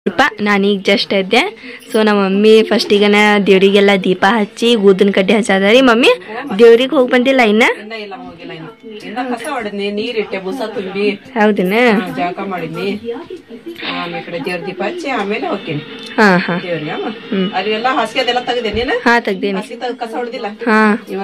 ಸ್ವಲ್ಪ ನಾನೀಗ ಜಸ್ಟ್ ಎದ್ದೆ ಸೊ ನಮ್ಮ ಮಮ್ಮಿ ಫಸ್ಟಿಗನ ದೇವ್ರಿಗೆಲ್ಲ ದೀಪ ಹಚ್ಚಿ ಊದಿನ ಕಡ್ಡಿ ಹಚ್ಚದಾರಿ ಮಮ್ಮಿ ದೇವ್ರಿಗೆ ಹೋಗಿ ಬಂದಿಲ್ಲ ಇನ್ನ ಇನ್ನ ಇಲ್ಲ ಹೋಗಿಲ್ಲ ಇನ್ನು ಇನ್ನ ಕಸ ಹೊಡೆದ್ನಿ ನೀರಿಟ್ಟೆ ಬುಸ ತುಂಬಿ ಹೌದನ ಆ, ಜಳಕ ಮಾಡಿದ್ನಿ ಆಮೇಲೆ ಈ ಕಡೆ ದೇವ್ರ ದೀಪ ಹಚ್ಚಿ ಆಮೇಲೆ ಹೋಗ್ತೀನಿ ಹಾ ಹಾ ದೇವ್ರಿಗೆ ಅಮ್ಮ ಅಲ್ಲಿ ಎಲ್ಲ ಹಾಸಿಗೆ ಅದೆಲ್ಲ ತೆಗ್ದೆ ನೀನು ಹಾ ತೆಗ್ದೇನಿ ಹಾಸಿಗೆ ತೆಗ್ದು ಕಸ ಹೊಡೆದಿಲ್ಲ ಹಾ ಇವಾಗ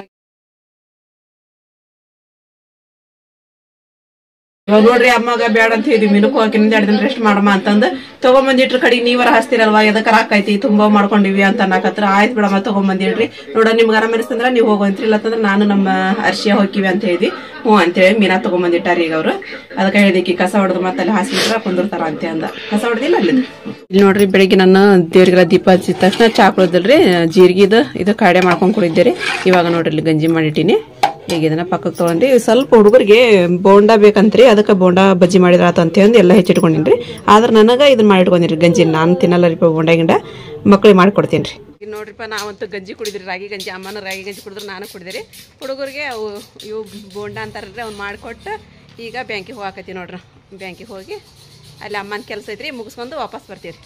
ಇವಾಗ ನೋಡ್ರಿ ಅಮ್ಮಗ ಬೇಡ ಅಂತ ಹೇಳಿದ್ವಿ ಮಿನುಕು ಹಾಕಿನಿಂದ ಎರಡು ದಿನ ರೆಸ್ಟ್ ಮಾಡಮ್ಮ ಅಂತಂದು ತಗೊಂಬಂದಿಟ್ರ ಕಡೆ ನೀವರ ಹಸ್ತಿರಲ್ವಾ ಎದಕ್ಕಾರ ಹಾಕೈತಿ ತುಂಬಾ ಮಾಡ್ಕೊಂಡಿವಿ ಅಂತ ಅನ್ನಕತ್ರ ಆಯ್ತು ಬಿಡಮ್ಮ ತಗೊಂಬಂದಿಡ್ರಿ ನೋಡ ನಿಮ್ಗೆ ಆರಾಮ ಅನಿಸ್ತಂದ್ರ ನೀವು ಹೋಗಂತ್ರಿ ಇಲ್ಲತ್ತಂದ್ರ ನಾನು ನಮ್ಮ ಅರ್ಶಿಯ ಹೋಗಿವಿ ಅಂತ ಹೇಳಿದ್ವಿ ಹ್ಞೂ ಅಂತೇಳಿ ಮೀನಾ ತಗೊಂಬಂದಿಟ್ಟಾರ ಈಗ ಅವ್ರು ಅದಕ್ಕೆ ಹೇಳಿದಕ್ಕೆ ಕಸ ಹೊಡೆದು ಮತ್ತೆ ಅಲ್ಲಿ ಹಾಸಿಗೆ ಕುಂದಿರ್ತಾರ ಅಂತ ಅಂದ ಕಸ ಹೊಡೆದಿಲ್ಲ ಅಲ್ಲಿ ಇಲ್ಲಿ ನೋಡ್ರಿ ಬೆಳಿಗ್ಗೆ ನಾನು ದೇವ್ರಿಗೆಲ್ಲ ದೀಪ ಹಚ್ಚಿದ ತಕ್ಷಣ ಚಾ ಕುಡಿದಿಲ್ರಿ ಜೀರಿಗೆದು ಇದು ಕಾಡೆ ಮಾಡ್ಕೊಂಡ್ ಕುಡಿದ್ದೀರಿ ಇವಾಗ ನೋಡ್ರಿ ಇಲ್ಲಿ ಗಂಜಿ ಮಾಡಿಟ್ಟಿನಿ ಈಗ ಇದನ್ನ ಪಕ್ಕಕ್ಕೆ ತಗೊಂಡ್ರಿ ಸ್ವಲ್ಪ ಹುಡುಗರಿಗೆ ಬೋಂಡ ಬೇಕಂತ್ರಿ ಅದಕ್ಕೆ ಬೋಂಡ ಬಜ್ಜಿ ಮಾಡಿದ್ರ ಆತ ಅಂತ ಹೇಳಿ ಎಲ್ಲ ಹೆಚ್ಚಿಟ್ಕೊಂಡಿನ್ರಿ ಆದ್ರೆ ನನಗೆ ಇದನ್ನ ಮಾಡಿಟ್ಕೊಂಡಿರಿ ಗಂಜಿ ನಾನು ತಿನ್ನಲ್ಲ ರೀ ಬೋಂಡ ಗಿಂಡ ಮಕ್ಳಿಗೆ ಮಾಡ್ಕೊಡ್ತೀನಿ ರೀ ನೋಡ್ರಿಪ್ಪ ನಾವಂತೂ ಗಂಜಿ ಕುಡಿದ್ರಿ ರಾಗಿ ಗಂಜಿ ಅಮ್ಮನ ರಾಗಿ ಗಂಜಿ ಕುಡಿದ್ರೆ ನಾನು ಕುಡಿದಿರಿ ಹುಡುಗರಿಗೆ ಅವು ಇವು ಬೋಂಡ ಅಂತಾರಲ್ರಿ ಅವ್ನು ಮಾಡಿಕೊಟ್ಟು ಈಗ ಬ್ಯಾಂಕಿಗೆ ಹೋಗಾಕತ್ತಿ ನೋಡ್ರಿ ಬ್ಯಾಂಕಿಗೆ ಹೋಗಿ ಅಲ್ಲಿ ಅಮ್ಮನ ಕೆಲಸ ಐತ್ರಿ ಮುಗಿಸ್ಕೊಂಡು ವಾಪಸ್ ಬರ್ತೀವಿ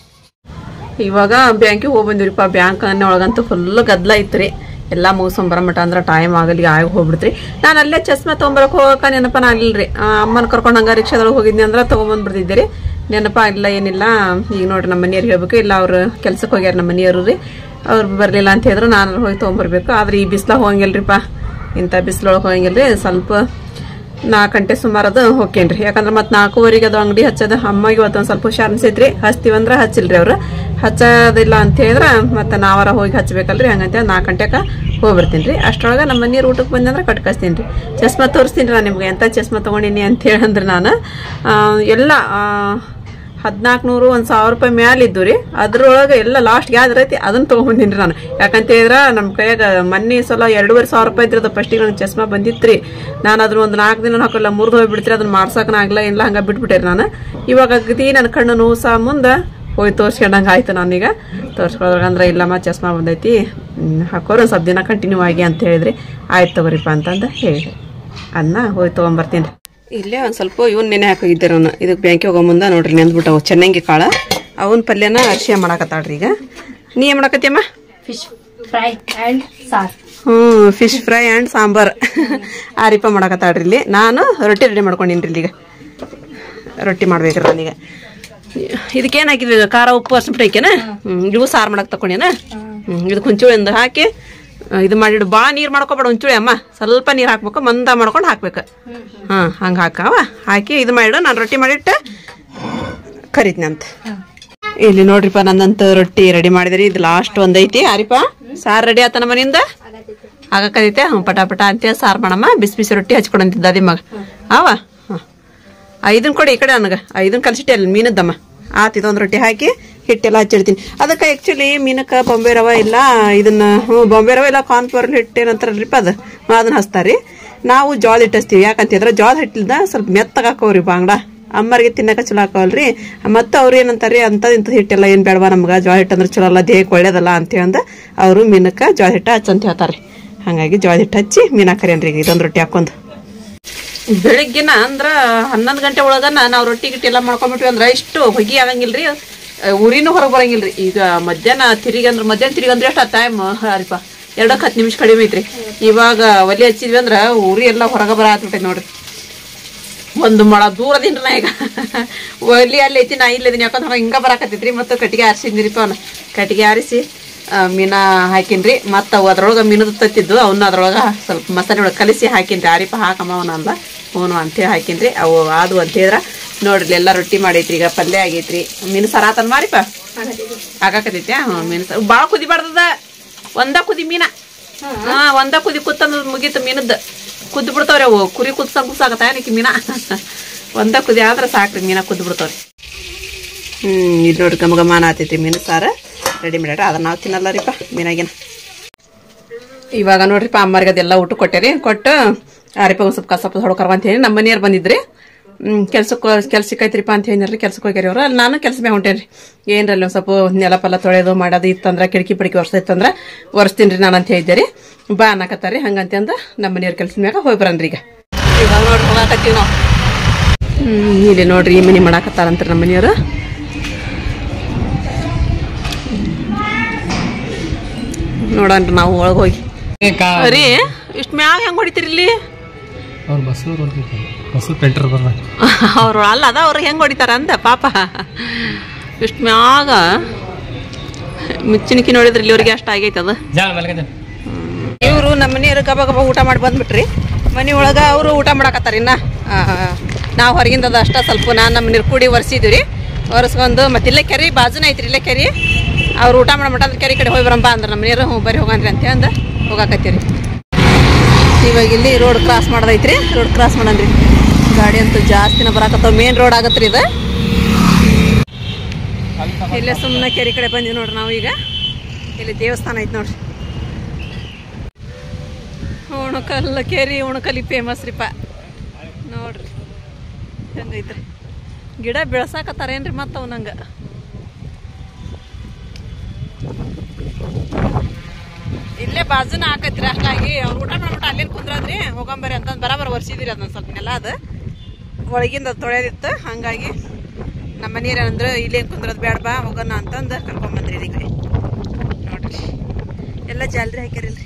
ಇವಾಗ ಬ್ಯಾಂಕಿಗೆ ಹೋಗಿ ಬಂದಿರಿಪ್ಪ ಬ್ಯಾಂಕ್ ಒಳಗಂತೂ ಫುಲ್ ಗದ್ದಲ ಐತ್ರಿ ಎಲ್ಲ ಮುಗಿಸ್ಕೊಂಡ್ ಬರಮಟ ಅಂದ್ರೆ ಟೈಮ್ ಆಗಲಿ ಆಗಿ ಹೋಗ್ಬಿಡ್ತ್ರಿ ನಾನು ಅಲ್ಲೇ ಚಸ್ಮಾ ತೊಗೊಂಬರಕ್ ಹೋಗಕ ನೆನಪ ಆಗಿಲ್ರಿ ಅಮ್ಮನ ಕರ್ಕೊಂಡು ಹಂಗ ರಿಕ್ಷಾದೊಳಗೆ ಹೋಗಿದ್ನಿ ಅಂದ್ರೆ ತೊಗೊಂಬಂದ್ಬಿಡ್ತಿದ್ದೀರಿ ನೆನಪ ಇಲ್ಲ ಏನಿಲ್ಲ ಈಗ ನೋಡ್ರಿ ನಮ್ಮ ಮನೆಯವ್ರಿಗೆ ಹೇಳ್ಬೇಕು ಇಲ್ಲ ಅವ್ರು ಕೆಲ್ಸಕ್ಕೆ ಹೋಗ್ಯಾರ ನಮ್ಮ ಮನೆಯವರು ರೀ ಅವ್ರು ಬರಲಿಲ್ಲ ಅಂತ ಹೇಳಿದ್ರು ನಾನು ಹೋಗಿ ತೊಗೊಂಬರ್ಬೇಕು ಆದ್ರೆ ಈ ಬಿಸ್ಲಾಗ ಹೋಗಂಗಿಲ್ರಿಪ್ಪ ಇಂಥ ಬಿಸಿಲೊಳಗೆ ಹೋಗಂಗಿಲ್ರಿ ಸ್ವಲ್ಪ ನಾಲ್ಕು ಗಂಟೆ ಸುಮಾರು ಅದು ಹೋಗ್ಕೇನ್ರಿ ಯಾಕಂದ್ರೆ ಮತ್ತೆ ನಾಲ್ಕೂವರೆಗೆ ಅದು ಅಂಗಡಿ ಹಚ್ಚೋದು ಅಮ್ಮಗೆ ಇವತ್ತು ಒಂದು ಸ್ವಲ್ಪ ಹುಷಾರ್ ಅನ್ಸೈತ್ರಿ ಹಚ್ತೀವಂದ್ರೆ ಹಚ್ಚಿಲ್ರಿ ಅವ್ರು ಹಚ್ಚೋದಿಲ್ಲ ಅಂತ ಹೇಳಿದ್ರೆ ಮತ್ತೆ ನಾವಾರ ಹೋಗಿ ಹಚ್ಬೇಕಲ್ರಿ ಹಂಗಂತ ನಾಲ್ಕು ಗಂಟೆಗೆ ಹೋಗಿ ಬರ್ತೀನಿ ರೀ ಅಷ್ಟರೊಳಗೆ ನಮ್ಮ ಮನೆಯವ್ರು ಊಟಕ್ಕೆ ಬಂದಂದ್ರೆ ಕಟ್ಕಸ್ತೀನಿ ರೀ ಚಸ್ಮಾ ತೋರಿಸ್ತೀನಿ ನಾನು ನಿಮ್ಗೆ ಎಂಥ ಚಸ್ಮಾ ತೊಗೊಂಡಿನಿ ಅಂತ ಹೇಳಂದ್ರೆ ನಾನು ಆ, ಎಲ್ಲ ಹದಿನಾಲ್ಕು ನೂರು ಒಂದು ಸಾವಿರ ರೂಪಾಯಿ ಮ್ಯಾಲ ಇದ್ದು ರೀ ಅದ್ರೊಳಗೆ ಎಲ್ಲ ಲಾಸ್ಟ್ ಯಾವ್ದು ಐತಿ ಅದನ್ನ ತೊಗೊಂಬಂದಿನಿ ನಾನು ಯಾಕಂತ ಹೇಳಿದ್ರೆ ನಮ್ಮ ಕೈಯಾಗ ಮೊನ್ನೆ ಸಲ ಎರಡೂವರೆ ಸಾವಿರ ರೂಪಾಯಿ ಇದ್ರದ್ದು ಫಸ್ಟಿಗೆ ನಂಗೆ ಚಸ್ಮಾ ಬಂದಿತ್ತು ರೀ ನಾನು ಅದ್ರ ಒಂದು ನಾಲ್ಕು ದಿನ ಹಾಕಲ್ಲ ಮುರಿದು ಹೋಗ್ಬಿಡ್ತೀರಿ ಅದನ್ನ ಮಾಡ್ಸೋಕೆ ಆಗಲ್ಲ ಇಲ್ಲ ಹಂಗೆ ಬಿಟ್ಬಿಟ್ಟೆ ನಾನು ಇವಾಗ ಅಗದಿ ನನ್ನ ಕಣ್ಣು ನೋವು ಸಹ ಮುಂದೆ ಹೋಗಿ ತೋರ್ಸ್ಕೊಂಡಂಗೆ ಆಯ್ತು ನಾನೀಗ ತೋರ್ಸ್ಕೊಳ್ದಾಗ ಅಂದ್ರೆ ಇಲ್ಲಮ್ಮ ಚಸ್ಮಾ ಬಂದೈತಿ ಹ್ಮ್, ಹಾಕೋರು ಒಂದು ಸ್ವಲ್ಪ ದಿನ ಕಂಟಿನ್ಯೂ ಆಗಿ ಅಂತ ಹೇಳಿದ್ರಿ ಆಯ್ತು ತಗೋರಿಪ್ಪ ಅಂತಂದು ಹೇಳಿದೆ ಅದನ್ನ ಹೋಗಿ ತೊಗೊಂಬರ್ತೀನಿ ರೀ ಇಲ್ಲೇ ಒಂದು ಸ್ವಲ್ಪ ಇವನ್ ನೆನೆ ಹಾಕಿದ್ದೆ ನಾನು ಇದಕ್ಕೆ ಬ್ಯಾಂಕಿಗೆ ಹೋಗೋ ಮುಂದೆ ನೋಡ್ರಿ ನೆಂದ್ಬಿಟ್ಟವು ಚೆನ್ನಾಗಿ ಕಾಳ ಅವನ ಪಲ್ಯನ ಅರ್ಶಿಯ ಮಾಡಕತ್ತಾಳ್ರಿ ಈಗ ನೀ ಏನು ಮಾಡಕತ್ತಿಯಮ್ಮ ಫಿಶ್ ಫ್ರೈ ಅಂಡ್ ಸಾರ್ ಹ್ಞೂ ಫಿಶ್ ಫ್ರೈ ಆ್ಯಂಡ್ ಸಾಂಬಾರ್ ಆರಿಪ ಮಾಡಕತ್ತಾಳ್ರಿ ಇಲ್ಲಿ ನಾನು ರೊಟ್ಟಿ ರೆಡಿ ಮಾಡ್ಕೊಂಡಿನಿ ಇಲ್ಲಿ ಈಗ ರೊಟ್ಟಿ ಮಾಡ್ಬೇಕ್ರಿ ನಾನೀಗ ಇದಕ್ಕೇನು ಹಾಕಿದ್ವಿ ಈಗ ಖಾರ ಉಪ್ಪು ಅರ್ಸ್ಬಿಟ್ಟು ಹಾಕ್ಯನ ಹ್ಞೂ ಇವು ಸಾರು ಮಾಡಕ್ಕೆ ತಕೊಂಡೇನ ಹ್ಞೂ ಇದಕ್ಕೆ ಹುಂಚುಳಿಂದ ಹಾಕಿ ಆ, ಇದು ಮಾಡಿಡು ಭಾಳ ನೀರು ಮಾಡ್ಕೊಬೇಡ ಹುಂಚುಳಿ ಅಮ್ಮ ಸ್ವಲ್ಪ ನೀರು ಹಾಕ್ಬೇಕು ಮಂದ ಮಾಡ್ಕೊಂಡು ಹಾಕ್ಬೇಕು ಹಾಂ ಹಂಗೆ ಹಾಕವ ಹಾಕಿ ಇದು ಮಾಡಿಡು ನಾನು ರೊಟ್ಟಿ ಮಾಡಿಟ್ಟು ಕರಿತೀನಿ ಅಂತ ಇಲ್ಲಿ ನೋಡ್ರಿಪ್ಪ ನನ್ನಂತ ರೊಟ್ಟಿ ರೆಡಿ ಮಾಡಿದ್ರಿ ಇದು ಲಾಸ್ಟ್ ಒಂದೈತಿ ಆರಿಪ ಸಾರು ರೆಡಿ ಆತನ ಮನೆಯಿಂದ ಆಗಕ್ಕದೈತೆ ಹ್ಞೂ ಪಟ ಪಟ ಅಂತ ಸಾರು ಮಾಡಮ್ಮ ಬಿಸಿ ಬಿಸಿ ರೊಟ್ಟಿ ಹಚ್ಕೊಡಂತಿದ್ದ ಅದಿ ಮಗ ಅವ ಹಾಂ ಐದನ್ ಕೊಡಿ ಈ ಕಡೆ ನನಗೆ ಐದನ್ ಕಲ್ಸಿಟ್ಟೆ ಅಲ್ಲಿ ಮೀನದ್ದಮ್ಮ ಆತ ಇದೊಂದು ರೊಟ್ಟಿ ಹಾಕಿ ಹಿಟ್ಟೆಲ್ಲ ಹಚ್ಚಿಡ್ತೀನಿ ಅದಕ್ಕೆ ಆ್ಯಕ್ಚುಲಿ ಮೀನಕ್ಕೆ ಬಾಂಬೆ ರವೆ ಇಲ್ಲ ಇದನ್ನ ಹ್ಞೂ ಬಾಂಬೆ ರವೆ ಇಲ್ಲ ಕಾರ್ನ್ಫ್ಲವರ್ ಹಿಟ್ಟು ಏನಂತಾರಲ್ರಿಪ್ಪ ಅದು ಅದನ್ನ ಹಚ್ತಾರೆ ನಾವು ಜೋಳ ಹಿಟ್ಟು ಹಚ್ತೀವಿ ಯಾಕಂತಿದ್ರೆ ಜೋಳ ಹಿಟ್ಟಿಲ್ದ ಸ್ವಲ್ಪ ಮೆತ್ತಗೆ ಹಾಕೋರಿ ಬಾಂಗ್ಡ ಅಮ್ಮರಿಗೆ ತಿನ್ನಕ ಚಲೋ ಹಾಕವಲ್ರಿ ಮತ್ತೆ ಅವ್ರು ಏನಂತಾರ್ರಿ ಅಂಥದ್ದು ಇಂಥದ್ದು ಹಿಟ್ಟೆಲ್ಲ ಏನು ಬೇಡವಾ ನಮ್ಗೆ ಜೋಳ ಹಿಟ್ಟು ಅಂದ್ರೆ ಚಲೋ ಅಲ್ಲ ದೇಹಕ್ಕೆ ಒಳ್ಳೇದಲ್ಲ ಅಂತ ಅಂದ ಅವರು ಮೀನಕ್ಕೆ ಜೋಳ ಹಿಟ್ಟು ಹಚ್ಚಂತ ಹೇಳ್ತಾರೆ ಹಾಗಾಗಿ ಜೋಳ ಹಿಟ್ಟು ಹಚ್ಚಿ ಮೀನು ಹಾಕರೇನ್ರಿ ಈಗ ಇದೊಂದು ರೊಟ್ಟಿ ಹಾಕೊಂಡು ಬೆಳಿಗ್ಗೆನ ಅಂದ್ರ ಹನ್ನೊಂದು ಗಂಟೆ ಒಳಗನ ನಾವು ರೊಟ್ಟಿ ಗಿಟ್ಟಿ ಎಲ್ಲ ಮಾಡ್ಕೊಂಡ್ಬಿಟ್ವಿ ಅಂದ್ರೆ ಇಷ್ಟು ಹೊಗಿ ಆಗಂಗಿಲ್ರಿ ಅಹ್, ಉರಿನೂ ಹೊರಗೆ ಬರಂಗಿಲ್ರಿ ಈಗ ಮಧ್ಯಾಹ್ನ ತಿರುಗಿ ಅಂದ್ರೆ ಮಧ್ಯಾಹ್ನ ತಿರುಗಿ ಅಂದ್ರೆ ಎಷ್ಟು ಟೈಮ್ ಹರಿಪ ಎರಡಕ್ಕೆ ಹತ್ತು ನಿಮಿಷ ಕಡಿಮೆ ಐತ್ರಿ ಇವಾಗ ಒಲೆ ಹಚ್ಚಿದ್ವಿ ಅಂದ್ರೆ ಉರಿ ಎಲ್ಲ ಹೊರಗೆ ಬರ ಹತ್ಬಿಟ್ಟೈತೆ ನೋಡ್ರಿ ಒಂದು ಮೊಳ ದೂರದಿಂದ ನಾ ಈಗ ಒಲಿ ಅಲ್ಲಿ ಐತಿ ನಾ ಇಲ್ಲಿದ್ದೀನಿ ಯಾಕಂದ್ರೆ ಹಿಂಗ ಬರಾಕತ್ತೈತ್ರಿ ಮತ್ತು ಕಟ್ಟಿಗೆ ಆರಿಸಿದ್ರಿಪ್ಪ ಅವನು ಕಟ್ಟಿಗೆ ಆರಿಸಿ ಆ, ಮೀನ ಹಾಕಿನ್ರಿ ಮತ್ತು ಅವು ಅದ್ರೊಳಗೆ ಮೀನದ ತತ್ತಿದ್ದು ಅವನ್ನ ಅದ್ರೊಳಗೆ ಸ್ವಲ್ಪ ಮಸಾಲೆ ಒಳಗೆ ಕಲಿಸಿ ಹಾಕಿನ್ರಿ ಆರಿಪ ಹಾಕಮ್ಮ ಅವನ ಅಂದ ಹ್ಞೂ ಅಂತೇಳಿ ಹಾಕಿನ್ರಿ ಅವು ಆದು ಅಂತ ಹೇಳಿದ್ರೆ ನೋಡ್ರಿ ಎಲ್ಲ ರೊಟ್ಟಿ ಮಾಡೈತ್ರಿ ಈಗ ಪಲ್ಯ ಆಗೈತ್ರಿ ಮೀನು ಸರಾತನ್ ಮಾರಿಪ ಆಗಾಕತೈತಿ ಹ್ಞೂ ಮೀನು ಸರ ಭಾಳ ಕುದಿಬಾರ್ದದ ಒಂದ ಕುದಿ ಮೀನ ಹಾ ಒಂದ ಕುದಿ ಕುತ್ತಂದ್ ಮುಗೀತು ಮೀನದ್ದು ಕುದ್ದು ಬಿಡ್ತಾವ್ರಿ ಅವು ಕುರಿ ಕುದ್ಸಂಗ್ ಕುದ್ಸಾಕತ್ತ ಏನಕ್ಕೆ ಮೀನ ಒಂದ ಕುದಿ ಆದ್ರೆ ಸಾಕ್ರಿ ಮೀನ ಕುದ್ದು ಬಿಡ್ತಾವ್ರಿ ಹ್ಮ್ ಇಲ್ಲಿ ನೋಡ್ರಿ ಗಮ ಗಮಾನ ಆತೈತಿ ಮೀನು ಸಾರ ರೆಡಿ ಮಾಡ್ಯಾರ ಅದನ್ನ ನಾವು ತಿನ್ನಲ್ಲ ರೀಪ ಮೀನಾಗಿನ ಇವಾಗ ನೋಡ್ರಿಪ್ಪ ಅಮ್ಮರಿಗೆ ಅದೆಲ್ಲ ಊಟ ಕೊಟ್ಟೇರಿ ಕೊಟ್ಟು ಆರಿಪ ಒಂದ್ ಸ್ವಲ್ಪ ಕಸ ಹೊಡ್ಕರ್ವ ಅಂತ ಹೇಳಿ ನಮ್ಮ ಮನೆಯವ್ರು ಬಂದಿದ್ರಿ ಹ್ಮ್ ಕೆಲ್ಸಕ್ಕೆ ಕೆಲ್ಸಕ್ಕೆ ಐತ್ರಿಪ್ಪ ಅಂತ ಹೇಳಿದ್ರಿ ಕೆಲ್ಸಕ್ಕೆ ಹೋಗ್ಯಾರಿ ಅವ್ರು ಅಲ್ಲಿ ನಾನು ಕೆಲಸ ಮೇಲೆ ಹೊಂಟೇನ್ರಿ ಏನ್ರಲ್ಲಿ ಒಂದ್ ಸ್ವಲ್ಪ ನೆಲ ಪಲ್ಲ ತೊಳೆಯೋದು ಮಾಡೋದು ಇತ್ತಂದ್ರ ಕಿಟಕಿ ಪಿಡಕಿ ಒರೆಸ್ತೈತಂದ್ರ ಒರೆಸ್ತೀನಿ ರೀ ನಾನು ಅಂತ ಹೇಳಿದ್ದೆ ಬಾ ಅನ್ನಕತ್ತಾರಿ ಹಂಗಂತ ಅಂದ ನಮ್ಮ ಮನೆಯವ್ರ ಕೆಲ್ಸದ ಮ್ಯಾಗ ಹೋಗಿ ಬರನ್ರಿ ಈಗ ಇವಾಗ ನೋಡ್ರಿ ಹೋಗಾಕತ್ತೀವಿ ನಾವು ಹ್ಮ್ ಇಲ್ಲಿ ನೋಡ್ರಿ ಈ ಮನೆ ಮಾಡಾಕತ್ತಾರಂತ್ರಿ ನಮ್ಮ ಮನೆಯವರು ನೋಡನ್ರಿ ನಾವು ಒಳಗೆ ಹೋಗಿ ರೀ ಇಷ್ಟು ಮ್ಯಾಗ ಹೆಂಗೆ ಹೊಡಿತೀರಿ ಇಲ್ಲಿ ಅವ್ರು ಬಸ್ಸು ಹೊಡ್ತಿರ್ತಾರೆ ಬಸ್ಸು ಪೆಂಟರ್ ಬರ್ರ ಅವ್ರು ಅಲ್ಲ ಅದ ಅವ್ರು ಹೆಂಗೆ ಹೊಡಿತಾರ ಅಂದ ಪಾಪ ಇಷ್ಟು ಮ್ಯಾಗ ಮುಚ್ಚಿನಿಕಿ ನೋಡಿದ್ರೆ ಇಲ್ಲಿವರೆಗೆ ಅಷ್ಟು ಆಗೈತೆ ಅದು ಜಾಳ ಮಲ್ಕಂತ ಇವರು ನಮ್ಮ ಮನೆಯವ್ರು ಗಬ ಗಬ ಊಟ ಮಾಡಿ ಬಂದ್ಬಿಟ್ರಿ ಮನೆ ಒಳಗೆ ಅವರು ಊಟ ಮಾಡಕತ್ತಾರ ಇನ್ನ ನಾವು ಹೊರಗಿಂದ ಅದು ಅಷ್ಟ ಸ್ವಲ್ಪ ನಾನು ನಮ್ಮ ನೀರು ಕೂಡಿ ಒರೆಸಿದ್ವಿ ರೀ ಒರೆಸ್ಕೊಂಡು ಮತ್ತೆ ಇಲ್ಲೇ ಕೆರೆ ಬಾಜುನ ಐತ್ರಿ ಇಲ್ಲೇ ಕೆರೆ ಅವ್ರು ಊಟ ಮಾಡೋ ಮಟ್ಟ ಕೆರೆ ಕಡೆ ಹೋಗಿ ಬರಂಬ ಅಂದ್ರೆ ನಮ್ಮ ನೀರು ಹ್ಞೂ ಬರೀ ಹೋಗನ್ರಿ ಅಂತ ಅಂದ ಹೋಗಾಕತ್ತೀರಿ ಇವಾಗ ಇಲ್ಲಿ ರೋಡ್ ಕ್ರಾಸ್ ಮಾಡೋದೈತ್ರಿ ರೋಡ್ ಕ್ರಾಸ್ ಮಾಡನ್ರಿ ಗಾಡಿ ಅಂತೂ ಜಾಸ್ತಿನ ಬರಾಕತ್ತಾವ ಮೇನ್ ರೋಡ್ ಆಗತ್ರಿ ಇದು ಇಲ್ಲೇ ಸುಮ್ಮನೆ ಕೆರೆ ಕಡೆ ಬಂದಿವಿ ನೋಡ್ರಿ ನಾವು ಈಗ ಇಲ್ಲಿ ದೇವಸ್ಥಾನ ಐತಿ ನೋಡ್ರಿ ಉಣಕಲ್ ಕೆರಿ ಉಣಕಲಿ ಫೇಮಸ್ ರೀಪ ನೋಡ್ರಿ ಹೆಂಗೈತ್ರಿ ಗಿಡ ಬೆಳ್ಸಾಕತ್ತಾರೇನ್ರಿ ಮತ್ತು ಅವ್ ನಂಗೆ ಇಲ್ಲೇ ಬಾಜುನ ಹಾಕತ್ರಿ ಹಂಗಾಗಿ ಅವ್ರು ಊಟ ಮಾಡ್ಬಿಟ್ಟು ಅಲ್ಲೇನು ಕುಂದ್ರದ್ರಿ ಹೋಗಂಬರಿ ಅಂತಂದು ಬರಾಬರ್ ಒರ್ಸಿದಿರಿ ಅದನ್ನ ಸ್ವಲ್ಪ ನೆಲ ಅದು ಒಳಗಿಂದ ತೊಳೆದಿತ್ತು ಹಂಗಾಗಿ ನಮ್ಮ ಮನೆಯವ್ರು ಅಂದ್ರೆ ಇಲ್ಲೇನು ಕುಂದ್ರದ್ ಬೇಡ ಬಾ ಹೋಗೋಣ ಅಂತಂದು ಕರ್ಕೊಂಬಂದ್ರಿ ಇದಕ್ಕೆ ನೋಡ್ರಿ ಎಲ್ಲ ಜಾಲ್ರಿ ಹಾಕ್ಯಾರಿಲ್ರಿ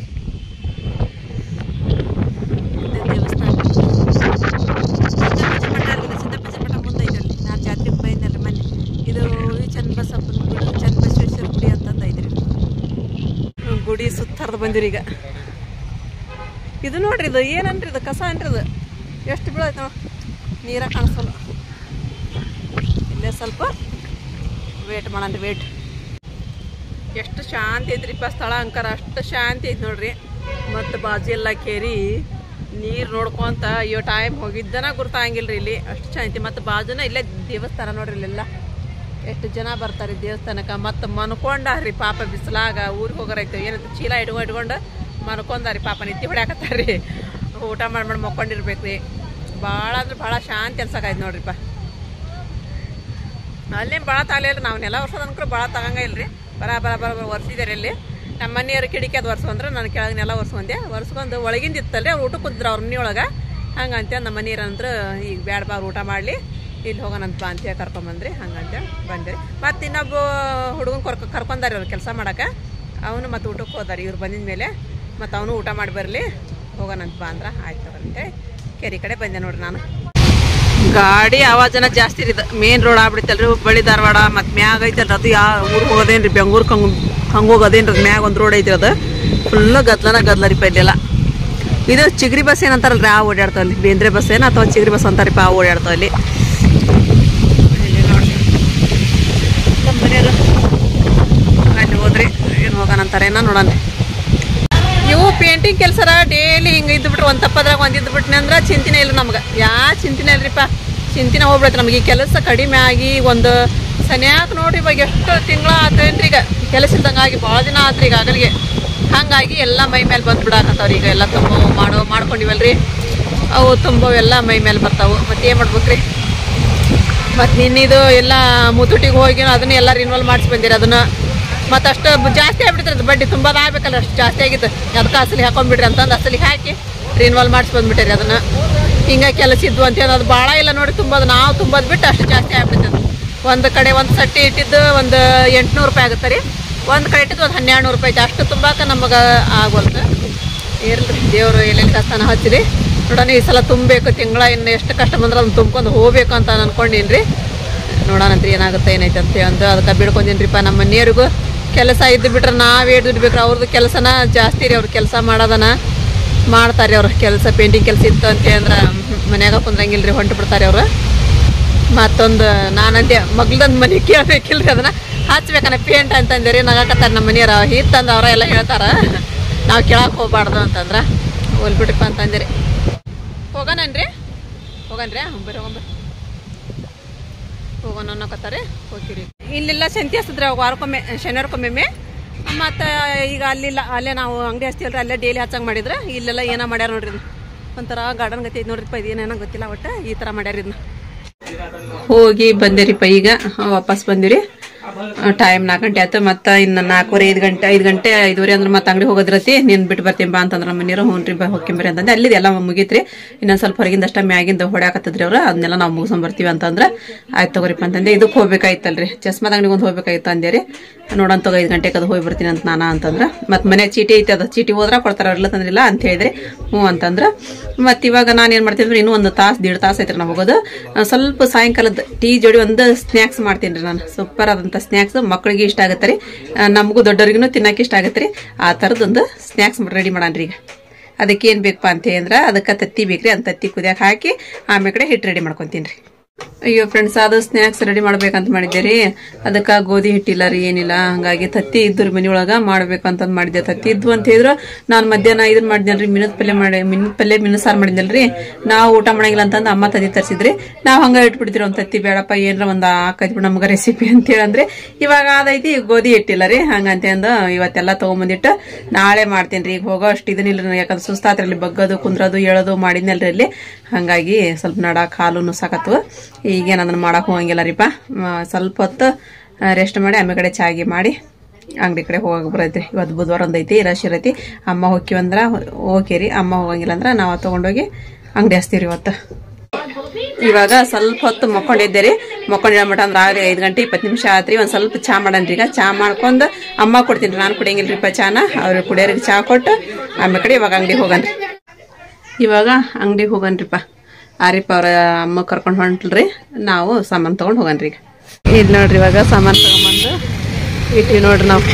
ಇದು ದೇವಸ್ಥಾನ ಸಿದ್ದಪ್ಪಜ್ಜಿ ಮಠ ಅಲ್ಲಿದೆ ಸಿದ್ದಪ್ಪಜ್ಜಿ ಮಠ ಮುಂದೆ ಐತಲ್ಲಿ ನಾನು ಜಾತ್ರೆಗೆ ಬೈದ್ನಲ್ರಿ ಮೊನ್ನೆ ಇದು ಈ ಚನ್ನಬಸಪ್ಪನ ಗುಡಿ ಚನ್ನಬಸವೇಶ್ವರ ಗುಡಿ ಅಂತಂದು ಐತ್ರಿ ಹ್ಮ್, ಗುಡಿ ಸುತ್ತ ಹರಿದು ಬಂದಿರಿ ಈಗ ಇದು ನೋಡ್ರಿ ಇದು ಏನನ್ರಿ ಇದು ಕಸ ಏನ್ರಿ ಇದು ಎಷ್ಟು ಬೀಳೈತೆ ನೋಡಿ ನೀರ ಕಾಣಿಸಲ್ಲ ಇಲ್ಲೇ ಸ್ವಲ್ಪ ವೇಟ್ ಮಾಡನ್ರಿ ವೇಟ್ ಎಷ್ಟು ಶಾಂತಿ ಐತ್ರಿಪ್ಪ ಸ್ಥಳ ಅಂಕಾರ ಅಷ್ಟು ಶಾಂತಿ ಐತಿ ನೋಡ್ರಿ ಮತ್ತು ಬಾಜು ಎಲ್ಲ ಕೇರಿ ನೀರು ನೋಡ್ಕೊಂತ ಅಯ್ಯೋ ಟೈಮ್ ಹೋಗಿದ್ದನ ಗುರ್ತಾಗಿಲ್ರಿ ಇಲ್ಲಿ ಅಷ್ಟು ಶಾಂತಿ ಮತ್ತು ಬಾಜುನ ಇಲ್ಲೇ ದೇವಸ್ಥಾನ ನೋಡ್ರಿ ಇಲ್ಲೆಲ್ಲ ಎಷ್ಟು ಜನ ಬರ್ತಾರೆ ದೇವಸ್ಥಾನಕ್ಕೆ ಮತ್ತು ಮನ್ಕೊಂಡಾರ್ರಿ ಪಾಪ ಬಿಸಿಲಾಗ ಊರಿಗೆ ಹೋಗೋರೈತೆ ಏನಂತ ಚೀಲ ಇಟ್ಕೊಂಡು ಇಟ್ಕೊಂಡು ಮನ್ಕೊಂಡಾರಿ ಪಾಪ ನಿತ್ತಿ ಹೊಡ್ಯಾಕತ್ತಾರ್ರಿ ಊಟ ಮಾಡಿ ಮಾಡಿ ಮಕ್ಕೊಂಡಿರ್ಬೇಕು ರೀ ಭಾಳ ಅಂದ್ರೆ ಭಾಳ ಶಾಂತಿ ಅನ್ಸಕಾಯ್ತು ನೋಡ್ರಿಪ್ಪ ಅಲ್ಲೇನು ಭಾಳ ತಾಲಿಲ್ಲ ನಾವು ನೆಲ ವರ್ಷದ ಅನ್ಕರು ಭಾಳ ತಗಂಗ ಇಲ್ರಿ ಬರ ಬರ ಬರ ಬರ ಒರ್ಸಿದಾರೆ ಇಲ್ಲಿ ನಮ್ಮ ಮನೆಯವ್ರ ಕಿಡಿಕೆ ಅದು ಒರ್ಸ್ಕೊಂಡ್ರೆ ನಾನು ಕೆಳಗೆ ನೆಲ ಒರ್ಸ್ಕೊಂಡೆ ಒರ್ಸ್ಕೊಂಡು ಒಳಗಿಂದ ಇತ್ತಲ್ರಿ ಅವ್ರು ಊಟ ಕುಂತಿದ್ರು ಅವ್ರ ಮನೆಯೊಳಗೆ ಹಂಗಂತ ನಮ್ಮ ಮನೆಯವ್ರು ಅಂದ್ರೆ ಈಗ ಬ್ಯಾಡ ಬಾ ಅವ್ರು ಊಟ ಮಾಡಲಿ ಇಲ್ಲಿ ಹೋಗೋಣಂತ ಬಾ ಅಂತ ಕರ್ಕೊಂಬಂದ್ರಿ ಹಂಗಂತ ಬಂದ್ರಿ ಮತ್ತು ಇನ್ನೊಬ್ಬ ಹುಡುಗನ ಕರ್ಕ ಕರ್ಕೊಂಡಾರಿ ಅವ್ರು ಕೆಲಸ ಮಾಡಕ್ಕೆ ಅವನು ಮತ್ತು ಊಟಕ್ಕೆ ಹೋದಾರಿ ಇವ್ರು ಬಂದಿದ ಮೇಲೆ ಮತ್ತು ಅವನು ಊಟ ಮಾಡಿ ಬರಲಿ ಹೋಗೋಣಂತ ಬಾ ಅಂದ್ರೆ ಆಯ್ತು ಅಂತೇಳಿ ಕೆರೆ ಕಡೆ ಬಂದೆ ನೋಡ್ರಿ ನಾನು ಗಾಡಿ ಆವಾಜನ ಜಾಸ್ತಿ ರೀ ಇದು ಮೇನ್ ರೋಡ್ ಆಗ್ಬಿಡ್ತಲ್ರಿ ಹುಬ್ಬಳ್ಳಿ ಧಾರವಾಡ ಮತ್ತು ಮ್ಯಾಗ ಐತಲ್ರಿ ಅದು ಯಾವ ಊರಿಗೆ ಹೋಗೋದೇನ್ರಿ ಬೆಂಗ್ಳೂರ್ಗೆ ಹಂಗೆ ಹಂಗೆ ಹೋಗೋದೇನ್ರಿ ಅದು ಮ್ಯಾಗ ಒಂದು ರೋಡ್ ಐತ್ರಿ ಅದು ಫುಲ್ ಗದ್ಲನ ಗದ್ಲ ರೀ ಇಲ್ಲೆಲ್ಲ ಇದು ಚಿಗರಿ ಬಸ್ ಏನಂತಾರಲ್ರಿ ಆ ಓಡಾಡ್ತಾವಲ್ಲಿ ಬೇಂದ್ರೆ ಬಸ್ ಏನು ಅಥವಾ ಚಿಗರಿ ಬಸ್ ಅಂತಾರಿಪ್ಪ ಆ ಓಡಾಡ್ತಾವಲ್ಲಿ ಇಲ್ಲಿ ನೋಡ್ರಿ ನಮ್ಮ ಮನೆಯವರು ಅಲ್ಲಿ ಹೋದ್ರಿ ಏನು ಹೋಗೋಣ ಅಂತಾರೆ ಏನೋ ನೋಡೋಣ ಇವು ಪೇಂಟಿಂಗ್ ಕೆಲಸರ ಡೈಲಿ ಹಿಂಗೆ ಇದ್ದು ಬಿಟ್ರೆ ಒಂದು ತಪ್ಪದ್ರಾಗ ಒಂದು ಇದ್ದು ಬಿಟ್ನೆ ಅಂದ್ರೆ ಚಿಂತಿನೇ ಇಲ್ಲ ನಮ್ಗೆ ಯಾ ಚಿಂತಿನೇ ಇಲ್ರಿಪ್ಪ ಚಿಂತಿನ ಹೋಗ್ಬಿಡತ್ತೆ ನಮಗೆ ಈ ಕೆಲಸ ಕಡಿಮೆ ಆಗಿ ಒಂದು ಸನ್ಯಾಕ ನೋಡ್ರಿ ಇವಾಗ ಎಷ್ಟು ತಿಂಗಳ ಆತೇನ್ರಿ ಈಗ ಕೆಲಸ ಇಲ್ದಂಗೆ ಆಗಿ ಭಾಳ ದಿನ ಆತ್ರಿ ಈಗ ಆಗಲಿಗೆ ಹಾಗಾಗಿ ಎಲ್ಲ ಮೈ ಮೇಲೆ ಬಂದು ಬಿಡಾಕತ್ತಾವ್ರಿ ಈಗ ಎಲ್ಲ ತುಂಬ ಮಾಡೋ ಮಾಡ್ಕೊಂಡಿವಲ್ರಿ ಅವು ತುಂಬವೆಲ್ಲ ಮೈ ಮೇಲೆ ಬರ್ತಾವು ಮತ್ತೆ ಏನು ಮಾಡ್ಬೇಕ್ರಿ ಮತ್ತು ನಿನ್ನಿದು ಎಲ್ಲ ಮುತ್ತುಟಿಗೆ ಹೋಗಿ ಅದನ್ನ ಎಲ್ಲ ರಿನ್ವಲ್ ಮಾಡಿಸಿ ಬಂದಿರಿ ಅದನ್ನ ಮತ್ತು ಅಷ್ಟು ಬ- ಜಾಸ್ತಿ ಆಗ್ಬಿಡ್ತಾರೆ ಅದು ಬಡ್ಡಿ ತುಂಬ ಆಗ್ಬೇಕಲ್ಲ ಅಷ್ಟು ಜಾಸ್ತಿ ಆಗಿತ್ತು ಅದಕ್ಕೆ ಅಸಲಿ ಹಾಕೊಂಡ್ಬಿಡ್ರಿ ಅಂತಂದು ಅಸಲಿಗೆ ಹಾಕಿ ರಿನ್ವಲ್ ಮಾಡಿಸಿ ಬಂದ್ಬಿಟ್ಟಿರಿ ಅದನ್ನ ಹಿಂಗೆ ಕೆಲಸ ಇದ್ವು ಅಂತೇಳಿ ಅದು ಭಾಳ ಇಲ್ಲ ನೋಡಿ ತುಂಬೋದು ನಾವು ತುಂಬೋದು ಬಿಟ್ಟು ಅಷ್ಟು ಜಾಸ್ತಿ ಆಗ್ಬಿಡ್ತದೆ ಒಂದು ಕಡೆ ಒಂದು ಸಟ್ಟಿ ಇಟ್ಟಿದ್ದು ಒಂದು ಎಂಟುನೂರು ರೂಪಾಯಿ ಆಗುತ್ತೆ ರೀ ಒಂದು ಕಡೆ ಇಟ್ಟಿದ್ದು ಒಂದು ಹನ್ನೆರಡು ನೂರು ರೂಪಾಯಿ ಐತೆ ಅಷ್ಟು ತುಂಬಾಕ ನಮಗೆ ಆಗೋಲ್ತು ಇರ್ಲಿ ದೇವರು ಎಲ್ಲೆಲ್ಲಿ ಕಷ್ಟನ ಹಚ್ಚಿರಿ ನೋಡೋಣ ಈ ಸಲ ತುಂಬಬೇಕು ತಿಂಗಳ ಇನ್ನು ಎಷ್ಟು ಕಷ್ಟ ಬಂದ್ರೆ ಅದನ್ನ ತುಂಬ್ಕೊಂಡು ಹೋಗ್ಬೇಕು ಅಂತ ಅನ್ಕೊಂಡೀನಿ ರೀ ನೋಡೋಣಂತ್ರಿ ಏನಾಗುತ್ತೆ ಏನೈತೆ ಅಂತ ಅಂದು ಅದಕ್ಕೆ ಬಿಡ್ಕೊಂಡೀನಿರಿಪ್ಪ ನಮ್ಮ ಮನೆಯವ್ರಿಗೂ ಕೆಲಸ ಇದ್ದು ಬಿಟ್ರೆ ನಾವೇ ದುಡ್ಬೇಕ್ರಿ ಅವ್ರದ್ದು ಕೆಲಸನ ಜಾಸ್ತಿ ರೀ ಅವ್ರ ಕೆಲಸ ಮಾಡೋದನ ಮಾಡ್ತಾರೆ ಅವ್ರು ಕೆಲಸ ಪೇಂಟಿಂಗ್ ಕೆಲಸ ಇತ್ತು ಅಂತ ಅಂದ್ರೆ ಮನ್ಯಾಗ ಕುಂದ್ರಂಗಿಲ್ಲ ರೀ ಹೊಂಟು ಬಿಡ್ತಾರೆ ಅವರು ಮತ್ತೊಂದು ನಾನಂತೆ ಮಗ್ಳದೊಂದು ಮನೆ ಕೇಳ್ಬೇಕಿಲ್ರಿ ಅದನ್ನ ಹಚ್ಬೇಕನ್ನ ಪೇಂಟ್ ಅಂತಂದೇರಿ ನಗಾಕತ್ತಾರ ನಮ್ಮ ಮನೆಯವ್ರ ಹಿತ್ತಂದ್ರೆ ಅವರ ಎಲ್ಲ ಹೇಳ್ತಾರ ನಾವು ಕೇಳಕ್ಕೆ ಹೋಗ್ಬಾರ್ದು ಅಂತಂದ್ರೆ ಹೋಲ್ಬಿಟ್ರಿಪ್ಪ ಅಂತಂದಿರಿ ಹೋಗೋಣನ್ರಿ ಹೋಗನ್ರಿ ಹ್ಞೂ ಬರ್ರಿ ಹೋಗಂಬರ್ರಿ ಹೋಗೋಣ ಅನ್ನೋಕತ್ತಾರೆ ಹೋಗಿರಿ ಇಲ್ಲೆಲ್ಲ ಸಂತಿ ಹಚ್ಚಿದ್ರೆ ವಾರಕ್ಕೊಮ್ಮೆ ಶನಿವಾರಕ್ಕೊಮ್ಮೆ ಮತ್ತು ಈಗ ಅಲ್ಲಿಲ್ಲ ಅಲ್ಲೇ ನಾವು ಅಂಗಡಿ ಹಚ್ತೀವಲ್ರಿ ಅಲ್ಲೇ ಡೈಲಿ ಹಚ್ಚಂಗೆ ಮಾಡಿದ್ರೆ ಇಲ್ಲೆಲ್ಲ ಏನೋ ಮಾಡ್ಯಾರ ನೋಡ್ರಿ ಇದನ್ನ ಒಂಥರ ಗಾರ್ಡನ್ ಗತಿ ಐತೆ ನೋಡ್ರಿಪ್ಪ ಇದೇನೇನೋ ಗೊತ್ತಿಲ್ಲ ಒಟ್ಟು ಈ ಥರ ಮಾಡ್ಯಾರ ಇದನ್ನ ಹೋಗಿ ಬಂದಿರಿಪ್ಪ ಈಗ ವಾಪಸ್ ಬಂದಿರಿ ಟೈಮ್ ನಾಲ್ಕು ಗಂಟೆ ಆಯ್ತು ಮತ್ತೆ ಇನ್ನು ನಾಲ್ಕೂವರೆ ಐದು ಗಂಟೆ ಐದು ಗಂಟೆ ಐದುವರೆ ಅಂದ್ರೆ ಮತ್ತೆ ಅಂಗಡಿ ಹೋಗೋದ್ರತಿ ನೀನು ಬಿಟ್ಟು ಬರ್ತೀನಿ ಬಾ ಅಂತಂದ್ರೆ ನಮ್ಮ ಮನೆಯವರು ಹ್ಞೂ ರೀ ಬಾ ಹೋಗ್ಕೊಂಬರಿ ಅಂತಂದ್ರೆ ಅಲ್ಲಿದೆ ಎಲ್ಲ ಮುಗೀತ್ರಿ ಇನ್ನೊಂದು ಸ್ವಲ್ಪ ಹೊರಗಿಂದ ಅಷ್ಟ ಮ್ಯಾಗಿಂದ ಹೊಡ್ಯಾಕತ್ತದ್ರಿ ಅವ್ರು ಅದನ್ನೆಲ್ಲ ನಾವು ಮುಗಿಸ್ಕೊಂಡ್ ಬರ್ತೀವಿ ಅಂತಂದ್ರೆ ಆಯ್ತು ತಗೋರಿಪ್ಪ ಅಂತಂದೆ ಇದಕ್ಕೆ ಹೋಗ್ಬೇಕಾಯ್ತಲ್ರಿ ಚಸ್ಮಾದ ಅಂಗಡಿಗೆ ಒಂದು ಹೋಗ್ಬೇಕಾಯ್ತು ಅಂದೆ ರೀ ನೋಡೋಣ ತಗೋ ಐದು ಗಂಟೆಗೆ ಅದು ಹೋಗಿ ಬರ್ತೀನಿ ಅಂತ ನಾನು ಅಂತಂದ್ರೆ ಮತ್ತು ಮನೆ ಚೀಟಿ ಐತೆ ಅದು ಚೀಟಿ ಹೋದ್ರೆ ಕೊಡ್ತಾರೆ ಅವ್ರೆಲ್ಲ ತಂದ್ರಿಲ್ಲ ಅಂತ ಹೇಳಿದ್ರೆ ಹ್ಞೂ ಅಂತಂದ್ರೆ ಮತ್ತು ಇವಾಗ ನಾನು ಏನು ಮಾಡ್ತೀನಿ ಅಂದ್ರೆ ಇನ್ನೂ ಒಂದು ತಾಸು ದೇಡ್ ತಾಸು ಐತ್ರಿ ನಾವು ಹೋಗೋದು ಆ, ಸ್ವಲ್ಪ ಸಾಯಂಕಾಲದ ಟೀ ಜೋಡಿ ಒಂದು ಸ್ನ್ಯಾಕ್ಸ್ ಮಾಡ್ತೀನಿ ರೀ ನಾನು ಸೂಪರ್ ಆದಂಥ ಸ್ನ್ಯಾಕ್ಸ್ ಮಕ್ಕಳಿಗೆ ಇಷ್ಟ ಆಗುತ್ತೆ ರೀ ಆ, ನಮಗೂ ದೊಡ್ಡವ್ರಿಗೂ ತಿನ್ನಕ್ಕೆ ಇಷ್ಟ ಆಗುತ್ತೆ ರೀ ಆ ಥರದೊಂದು ಸ್ನ್ಯಾಕ್ಸ್ ರೆಡಿ ಮಾಡೋಣ ರೀ ಈಗ ಅದಕ್ಕೆ ಏನು ಬೇಕಪ್ಪ ಅಂತ ಅಂದ್ರೆ ಅದಕ್ಕೆ ತತ್ತಿ ಬೇಕ್ರಿ ಅಂತ ತತ್ತಿ ಕುದಿಯಕ್ಕೆ ಹಾಕಿ ಆಮೇಲೆ ಕಡೆ ಹಿಟ್ಟು ರೆಡಿ ಮಾಡ್ಕೊತೀನಿ ರೀ ಅಯ್ಯೋ ಫ್ರೆಂಡ್ಸ್ ಅದು ಸ್ನ್ಯಾಕ್ಸ್ ರೆಡಿ ಮಾಡ್ಬೇಕಂತ ಮಾಡಿದ್ದೆ ರೀ ಅದಕ್ಕೆ ಗೋಧಿ ಹಿಟ್ಟಿಲ್ಲ ರೀ ಏನಿಲ್ಲ ಹಂಗಾಗಿ ತತ್ತಿ ಇದ್ದು ಮನೆಯೊಳಗೆ ಮಾಡ್ಬೇಕು ಅಂತಂದು ಮಾಡಿದ್ದೆ ತತ್ತಿ ಇದ್ವು ಅಂತ ಹೇಳಿದ್ರು ನಾನು ಮಧ್ಯಾಹ್ನ ಇದನ್ನ ಮಾಡಿದ್ನಲ್ರಿ ಮಿನದ ಪಲ್ಯ ಮಾಡಿ ಮಿನ್ ಪಲ್ಯ ಮಿನ ಸಾರು ಮಾಡಿದ್ನಲ್ರಿ ನಾವು ಊಟ ಮಾಡಂಗಿಲ್ಲ ಅಂತಂದು ಅಮ್ಮ ತತ್ತಿ ತರಿಸಿದ್ರಿ ನಾವು ಹಂಗೆ ಇಟ್ಬಿಡ್ತೀವಿ ಒಂದು ತತ್ತಿ ಬೇಡಪ್ಪ ಏನಾರ ಒಂದು ಹಾಕೈತಿ ನಮ್ಗೆ ರೆಸಿಪಿ ಅಂತೇಳಿ ಅಂದ್ರೆ ಇವಾಗ ಅದೈತಿ ಗೋಧಿ ಹಿಟ್ಟಿಲ್ಲ ರೀ ಹಂಗಂತ ಅಂದು ಇವತ್ತೆಲ್ಲ ತೊಗೊಂಬಂದಿಟ್ಟು ನಾಳೆ ಮಾಡ್ತೀನಿ ರೀ ಈಗ ಹೋಗೋ ಅಷ್ಟು ಇದನ್ನಿಲ್ಲ ಯಾಕಂದ್ರೆ ಸುಸ್ತಾತ್ರಿ ಇಲ್ಲಿ ಬಗ್ಗದು ಕುಂದ್ರದು ಹೇಳೋದು ಮಾಡಿದ್ನಲ್ರಿ ಇಲ್ಲಿ ಹಂಗಾಗಿ ಸ್ವಲ್ಪ ನಡ ಕಾಲು ನುಸಾಕತ್ವ ಈಗೇನು ಅದನ್ನ ಮಾಡಕ್ ಹೋಗಂಗಿಲ್ಲ ರೀಪ ಮ, ಸ್ವಲ್ಪ ಹೊತ್ತು ರೆಸ್ಟ್ ಮಾಡಿ ಆಮೇಲೆ ಕಡೆ ಚಾಗಿ ಮಾಡಿ ಅಂಗಡಿ ಕಡೆ ಹೋಗಕ್ಕೆ ಬರೈತ್ರಿ ಇವತ್ತು ಬುಧವಾರ ಒಂದು ಐತಿ ರಶ್ ಇರೈತಿ ಅಮ್ಮ ಹೋಗಿವಂದ್ರ ಓಕೆ ರೀ ಅಮ್ಮ ಹೋಗಂಗಿಲ್ಲ ಅಂದ್ರೆ ನಾವು ತಗೊಂಡೋಗಿ ಅಂಗಡಿ ಹಚ್ತೀವಿ ಇವತ್ತು ಇವಾಗ ಸ್ವಲ್ಪ ಹೊತ್ತು ಮಕ್ಕೊಂಡಿದ್ದೆ ರೀ ಮಕ್ಕೊಂಡಿರೋ ಮಟ ಅಂದ್ರೆ ಆಗಲಿ ಐದು ಗಂಟೆ ಇಪ್ಪತ್ತು ನಿಮಿಷ ಆತ್ರಿ ಒಂದು ಸ್ವಲ್ಪ ಚಾ ಮಾಡನ್ರಿ ಈಗ ಚಾ ಮಾಡ್ಕೊಂಡು ಅಮ್ಮ ಕೊಡ್ತೀನಿ ನಾನು ಕುಡಿಯಂಗಿಲ್ರಿಪ್ಪ ಚಾನ ಅವ್ರು ಕುಡಿಯೋರಿಗೆ ಚಾ ಕೊಟ್ಟು ಆಮೇಲೆ ಕಡೆ ಇವಾಗ ಅಂಗಡಿಗೆ ಹೋಗನ್ರಿ ಇವಾಗ ಅಂಗಡಿಗೆ ಹೋಗನ್ರಿಪ್ಪ ಆರಿಪ್ಪ ಅವ್ರ ಅಮ್ಮ ಕರ್ಕೊಂಡು ಹೊಂಟ್ಲ್ರಿ ನಾವು ಸಾಮಾನು ತೊಗೊಂಡು ಹೋಗನ್ರಿ ಈಗ ಇಲ್ಲಿ ನೋಡ್ರಿ ಇವಾಗ ಸಾಮಾನು ತಗೊಂಬಂದು ಇಟ್ಟಿವಿ ನೋಡ್ರಿ ನಾವು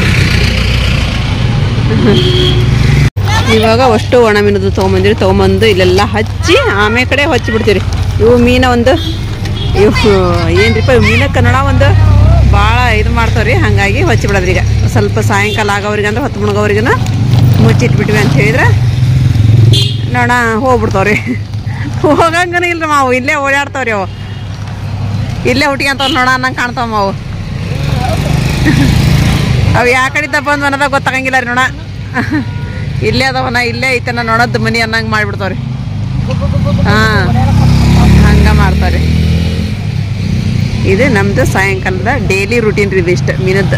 ಇವಾಗ ಅಷ್ಟು ಒಣ ಮೀನದು ತೊಗೊಂಬಂದಿರಿ ತೊಗೊಂಬಂದು ಇಲ್ಲೆಲ್ಲ ಹಚ್ಚಿ ಆಮೇಲೆ ಕಡೆ ಹಚ್ಚಿ ಬಿಡ್ತೀವಿ ಇವು ಮೀನ ಒಂದು ಇವು ಏನ್ರಿಪ್ಪ ಇವು ಮೀನ ಕನ್ನಡ ಒಂದು ಭಾಳ ಇದು ಮಾಡ್ತಾವ್ರಿ ಹಾಗಾಗಿ ಹಚ್ಚಿ ಬಿಡೋದ್ರಿ ಈಗ ಸ್ವಲ್ಪ ಸಾಯಂಕಾಲ ಆಗೋವ್ರಿಗೆ ಅಂದ್ರೆ ಹೊತ್ತು ಮುಣಗೋವ್ರಿಗನ ಮುಚ್ಚಿಟ್ಬಿಟ್ವಿ ಅಂತ ಹೇಳಿದ್ರೆ ನೋಡ ಹೋಗ್ಬಿಡ್ತಾವ್ರಿ ಹೋಗಂಗನ ಇಲ್ರಿ ಮಾವು ಇಲ್ಲೇ ಓಡಾಡ್ತಾವ್ರಿ ಅವು ಇಲ್ಲೇ ಹುಟ್ಕೊಂತಾವ್ ನೋಡ ಅನ್ನಂಗೆ ಕಾಣ್ತಾವ ಮಾವು ಅವು ಯಾ ಕಡಿತ ಬಂದು ಅನ್ನೋದಾಗ ಗೊತ್ತಾಗಂಗಿಲ್ಲ ರೀ ನೋಡ ಇಲ್ಲೇ ಅದಾವನ ಇಲ್ಲೇ ಐತನ ನೋಡೋದು ಮನಿ ಅನ್ನಂಗೆ ಮಾಡಿಬಿಡ್ತಾವ್ರಿ ಹಾಂ ಹಂಗೆ ಮಾಡ್ತಾವ್ರಿ ಇದು ನಮ್ದು ಸಾಯಂಕಾಲದ ಡೈಲಿ ರೂಟೀನ್ ರೀ ಇದಿಷ್ಟು ಮೀನದ್ದು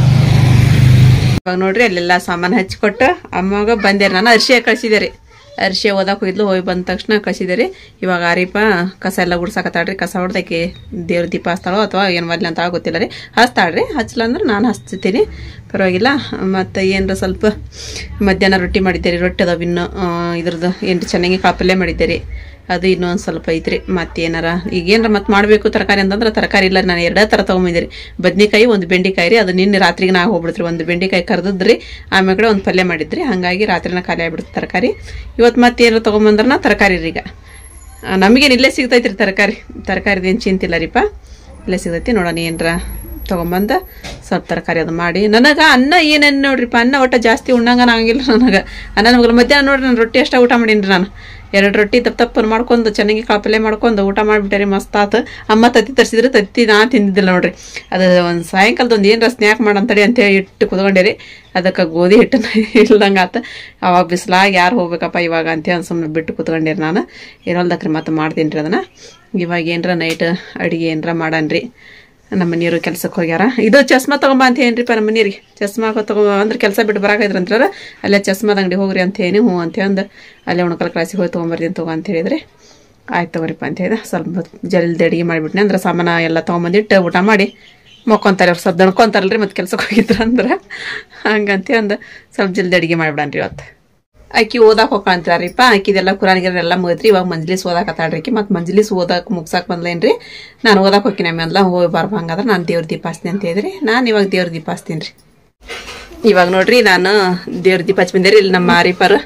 ಇವಾಗ ನೋಡ್ರಿ ಅಲ್ಲೆಲ್ಲ ಸಾಮಾನು ಹಚ್ಕೊಟ್ಟು ಅಮ್ಮಾಗ ಬಂದೆ ನಾನು ಅರ್ಶಿಯ ಕಳ್ಸಿದೆ ರೀ ಅರ್ಶಿಯ ಓದಕ್ಕೆ ಹೋಗಿದ್ಲು ಹೋಗಿ ಬಂದ ತಕ್ಷಣ ಕಳ್ಸಿದೆ ರೀ ಇವಾಗ ಆರಿಪ ಕಸ ಎಲ್ಲ ಗುಡ್ಸಾಕತ್ತಾಳ್ರಿ ಕಸ ಹೊಡ್ದಕ್ಕೆ ದೇವ್ರ ದೀಪ ಹಚ್ತಾಳೋ ಅಥವಾ ಏನು ಮಾಡ್ಲಿ ಅಂತ ಗೊತ್ತಿಲ್ಲ ರೀ ಹಚ್ತಾಳ್ರಿ ಹಚ್ಚಲ ಅಂದ್ರೆ ನಾನು ಹಚ್ತೀನಿ ಪರವಾಗಿಲ್ಲ ಮತ್ತು ಏನರ ಸ್ವಲ್ಪ ಮಧ್ಯಾಹ್ನ ರೊಟ್ಟಿ ಮಾಡಿದ್ದೆ ರೀ ರೊಟ್ಟಿ ಅದಾವ ಇನ್ನು ಆ, ಇದ್ರದ್ದು ಏನು ಚೆನ್ನಾಗಿ ಕಾಪಲ್ಯ ಮಾಡಿದ್ದೆ ರೀ ಅದು ಇನ್ನೊಂದು ಸ್ವಲ್ಪ ಐತ್ರಿ ಮತ್ತೇನಾರ ಈಗ ಏನಾರ ಮತ್ತೆ ಮಾಡಬೇಕು ತರಕಾರಿ ಅಂತಂದ್ರೆ ತರಕಾರಿ ಇಲ್ಲ ನಾನು ಎರಡೇ ಥರ ತೊಗೊಂಬಂದಿರಿ ಬದ್ನಿಕಾಯಿ ಒಂದು ಬೆಂಡಿಕಾಯಿ ರೀ ಅದು ನಿನ್ನೆ ರಾತ್ರಿಗೆ ನಾ ಹೋಗ್ಬಿಡ್ತ್ರಿ ಒಂದು ಬೆಂಡಿಕಾಯಿ ಕರ್ದದ್ರಿ ಆಮೇಲೆ ಕಡೆ ಒಂದು ಪಲ್ಯ ಮಾಡಿದ್ರಿ ಹಾಗಾಗಿ ರಾತ್ರಿನ ಖಾಲಿ ಆಗ್ಬಿಡುತ್ತೆ ತರಕಾರಿ ಇವತ್ತು ಮತ್ತೆ ಏನಾರ ತೊಗೊಂಬಂದ್ರನ ತರಕಾರಿ ರೀ ಈಗ ಆ, ನಮಗೇನು ಇಲ್ಲೇ ಸಿಗ್ತೈತ್ರಿ ತರಕಾರಿ ತರಕಾರಿದೇನು ಚಿಂತಿಲ್ಲ ರೀಪ ಇಲ್ಲೇ ಸಿಗ್ತೈತಿ ನೋಡೋಣ ಏನರ ತೊಗೊಂಬಂದ ಸ್ವಲ್ಪ ತರಕಾರಿ ಅದು ಮಾಡಿ ನನಗೆ ಅನ್ನ ಏನೇನು ನೋಡ್ರಿಪ್ಪ ಅನ್ನ ಒಟ್ಟು ಜಾಸ್ತಿ ಉಣ್ಣಂಗನ ಆಗಂಗಿಲ್ಲ ನನಗೆ ಅನ್ನ ನಮ್ಗೆ ಮಧ್ಯಾಹ್ನ ನೋಡ್ರಿ ನಾನು ರೊಟ್ಟಿ ಅಷ್ಟ ಊಟ ಮಾಡೀನಿ ನಾನು ಎರಡು ರೊಟ್ಟಿ ತಪ್ಪ ತಪ್ಪನ್ನು ಮಾಡ್ಕೊಂಡು ಚೆನ್ನಾಗಿ ಕಾಪಲ್ಯ ಮಾಡ್ಕೊಂಡು ಊಟ ಮಾಡಿಬಿಟ್ಟೆ ರೀ ಮಸ್ತ್ ಆತು ಅಮ್ಮ ತತ್ತಿ ತರಿಸಿದ್ರೆ ತತ್ತಿ ನಾ ತಿಂದಿದ್ದಿಲ್ಲ ನೋಡ್ರಿ ಅದು ಒಂದು ಸಾಯಂಕಾಲದ ಒಂದು ಏನರ ಸ್ನ್ಯಾಕ್ ಮಾಡಂತಡಿ ಅಂತೇಳಿ ಇಟ್ಟು ಕುತ್ಕೊಂಡೆ ರೀ ಅದಕ್ಕೆ ಗೋಧಿ ಹಿಟ್ಟನ್ನ ಇಲ್ದಂಗೆ ಆತ ಅವಾಗ ಬಿಸಿಲಾಗಿ ಯಾರು ಹೋಗ್ಬೇಕಪ್ಪ ಇವಾಗ ಅಂತೇಳಿ ಸುಮ್ಮನೆ ಬಿಟ್ಟು ಕುತ್ಕೊಂಡಿರಿ ನಾನು ಇರೋಲ್ದಕ್ರಿ ಮತ್ತೆ ಮಾಡ್ತೀನಿ ರೀ ಅದನ್ನು ಇವಾಗ ಏನರ ನೈಟ್ ಅಡುಗೆ ಏನರ ಮಾಡನ್ರಿ ನಮ್ಮ ಮನೆಯವರು ಕೆಲ್ಸಕ್ಕೆ ಹೋಗ್ಯಾರ ಇದು ಚಸ್ಮಾ ತಗೊಂಬ ಅಂತ ಏನ್ರಿಪ್ಪ ನಮ್ಮ ಮನೆಯವ್ರಿಗೆ ಚಸ್ಮಾ ತಗೋ ಅಂದ್ರೆ ಕೆಲಸ ಬಿಟ್ಟು ಬರಾಕೈತ್ರಂತ್ರ ಅಲ್ಲೇ ಚಸ್ಮಾದ ಅಂಗಡಿ ಹೋಗ್ರಿ ಅಂತ ಹೇಳಿ ಹ್ಞೂ ಅಂತ ಅಂದು ಅಲ್ಲೇ ಉಣಕಲ್ ಕ್ಲಾಸಿಗೆ ಹೋಗಿ ತೊಗೊಂಬರ್ತೀನಿ ತಗೋ ಅಂತ ಹೇಳಿದ್ರೆ ಆಯ್ತು ತಗೋರಿಪ್ಪ ಅಂತ ಹೇಳಿದೆ ಸ್ವಲ್ಪ ಜಲ್ದಿ ಅಡುಗೆ ಮಾಡಿಬಿಟ್ನೆ ಅಂದ್ರೆ ಸಾಮಾನು ಎಲ್ಲ ತೊಗೊಂಬಂದಿಟ್ಟು ಊಟ ಮಾಡಿ ಮಕ್ಕೊಂತಾರೆ ಅವ್ರು ಸ್ವಲ್ಪ ದಣ್ಕೊಂತಾರಲ್ರಿ ಮತ್ತೆ ಕೆಲ್ಸಕ್ಕೆ ಹೋಗಿದ್ರು ಅಂದ್ರೆ ಹಂಗಂತ ಅಂದು ಸ್ವಲ್ಪ ಜಲ್ದಿ ಅಡುಗೆ ಮಾಡಿಬಿಡನ್ರಿ ಇವತ್ತು ಆಕಿ ಓದಾಕ್ ಹೋಗ್ಕಂತಾರಿಪ್ಪ ಆಕಿದೆಲ್ಲ ಕುರಾನಿಗೆಲ್ಲ ಮುಗಿದ್ರಿ ಇವಾಗ ಮಂಜ್ಲಿಸ್ ಓದಾಕತ್ತಾಳ್ರಿ ಆಕಿ ಮತ್ತೆ ಮಂಜ್ಲಿಸ್ ಓದಾಕ್ ಮುಗ್ಸಾಕ್ ಬಂದ್ಲೇನ್ರಿ ನಾನು ಓದಾಕ್ ಹೋಗ್ತೀನಿ ಆಮೇಲೆ ಹೋಗಿ ಬರ್ಬ ಹಂಗಾದ್ರೆ ನಾನು ದೇವ್ರ ದೀಪ ಹಚ್ತೀನಿ ಅಂತ ಹೇಳಿದ್ರಿ ನಾನು ಇವಾಗ ದೇವ್ರ ದೀಪ ಹಚ್ತೀನಿ ರೀ ಇವಾಗ ನೋಡ್ರಿ ನಾನು ದೇವ್ರ ದೀಪ ಹಚ್ಚಿ ಬಂದೆ ರೀ ಇಲ್ಲಿ ನಮ್ಮ ಮಾರಿಪರ್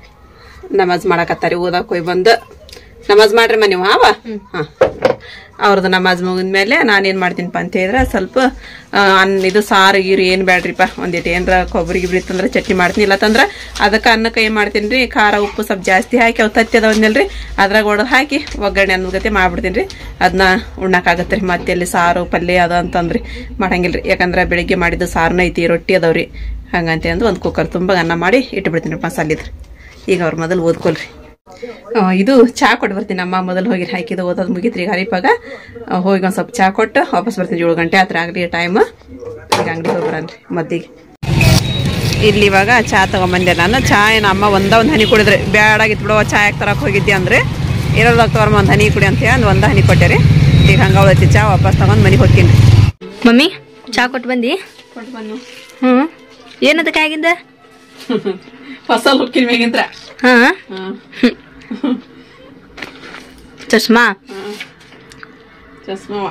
ನಮಾಜ್ ಮಾಡಕತ್ತಾರಿ ಓದಾಕ್ ಹೋಗಿ ಬಂದು ನಮಾಜ್ ಮಾಡ್ರಿ ಮನೆ ಹಾವ ಹಾಂ ಅವ್ರದ್ದು ನಮಾಜ್ ಮುಗಿದ್ಮೇಲೆ ನಾನೇನು ಮಾಡ್ತೀನಿಪ್ಪ ಅಂತ ಹೇಳಿದ್ರೆ ಸ್ವಲ್ಪ ಆ, ಅನ್ನ ಇದು ಸಾರು ಗೀರು ಏನು ಬೇಡ್ರಿಪ್ಪ ಒಂದಿಟ್ಟು ಏನರ ಕೊಬ್ಬರಿ ಗಿಬ್ರಿ ಇತ್ತಂದ್ರೆ ಚಟ್ನಿ ಮಾಡ್ತೀನಿ ಇಲ್ಲತ್ತಂದ್ರೆ ಅದಕ್ಕೆ ಅನ್ನಕ್ಕೆ ಏನು ಮಾಡ್ತೀನಿ ರೀ ಖಾರ ಉಪ್ಪು ಸ್ವಲ್ಪ ಜಾಸ್ತಿ ಹಾಕಿ ಅವು ತತ್ತಿ ಅದಾವನ್ನೆಲ್ರಿ ಅದ್ರಾಗ ಒಡೆದು ಹಾಕಿ ಒಗ್ಗರಣೆ ಅನ್ನೋದ್ ಗತೆ ಮಾಡ್ಬಿಡ್ತೀನಿ ರೀ ಅದನ್ನ ಉಣ್ಣಕ್ಕಾಗತ್ತೆ ರೀ ಮತ್ತೆ ಅಲ್ಲಿ ಸಾರು ಪಲ್ಯ ಅದ ಅಂತಂದ್ರಿ ಮಾಡಂಗಿಲ್ಲ ರೀ ಯಾಕಂದ್ರೆ ಬೆಳಿಗ್ಗೆ ಮಾಡಿದ್ದು ಸಾರನ ಐತಿ ರೊಟ್ಟಿ ಅದಾವ್ರಿ ಹಂಗಂತ ಅಂದು ಒಂದು ಕುಕ್ಕರ್ ತುಂಬ ಅನ್ನ ಮಾಡಿ ಇಟ್ಬಿಡ್ತೀನಿ ರೀ ಮಸಾಲಿದ್ರಿ ಈಗ ಅವ್ರ ಮೊದಲು ಓದ್ಕೊಳ್ರಿ ಆ, ಇದು ಚಾ ಕೊಟ್ಟು ಬರ್ತೀನಿ ಅಮ್ಮ ಮೊದಲು ಹೋಗಿ ಹಾಕಿದ್ದು ಓದೋದು ಮುಗಿತ್ರಿ ಈಗ ಹರಿಪಾಗ ಆ, ಹೋಗಿ ಒಂದು ಸ್ವಲ್ಪ ಚಾ ಕೊಟ್ಟು ವಾಪಸ್ ಬರ್ತೀನಿ ಏಳು ಗಂಟೆ ಹತ್ರ ಆಗಲಿ ಟೈಮ್ ಈಗ ಅಂಗಡಿ ಹೋಗಿ ಬರನ್ರಿ ಮದ್ದಿಗೆ ಇಲ್ಲಿ ಇವಾಗ ಚಾ ತಗೊಂಬಂದೆ ನಾನು ಚಾ ಏನು ಅಮ್ಮ ಒಂದ ಒಂದು ಹನಿ ಕುಡಿದ್ರೆ ಬ್ಯಾಡಾಗಿತ್ತು ಬಿಡವ ಚಾ ಯಾಕೆ ತರಕ್ಕೆ ಹೋಗಿದ್ದೆ ಅಂದರೆ ಇರೋದಾಗ ತಗೊಂಡ್ ಒಂದು ಹನಿ ಕುಡಿ ಅಂತ ಹೇಳಿ ಒಂದು ಹನಿ ಕೊಟ್ಟೆ ರೀ ಈಗ ಹಂಗೆ ಅವತ್ತು ಚಾ ವಾಪಸ್ ತಗೊಂಡು ಮನೆಗೆ ಹೋಗ್ತೀನಿ ಮಮ್ಮಿ ಚಾ ಕೊಟ್ಟು ಬಂದಿ ಕೊಟ್ಟು ಬನ್ನು ಹ್ಞೂ ಏನದಕ್ಕೆ ಆಗಿಂದ ಹೊಸ ಲುಕ್ಕಿನ ಮೇಗಿಂತ್ರ ಹಾಂ ಹಾಂ ಚಶ್ಮಾ ಚಸ್ಮಾವ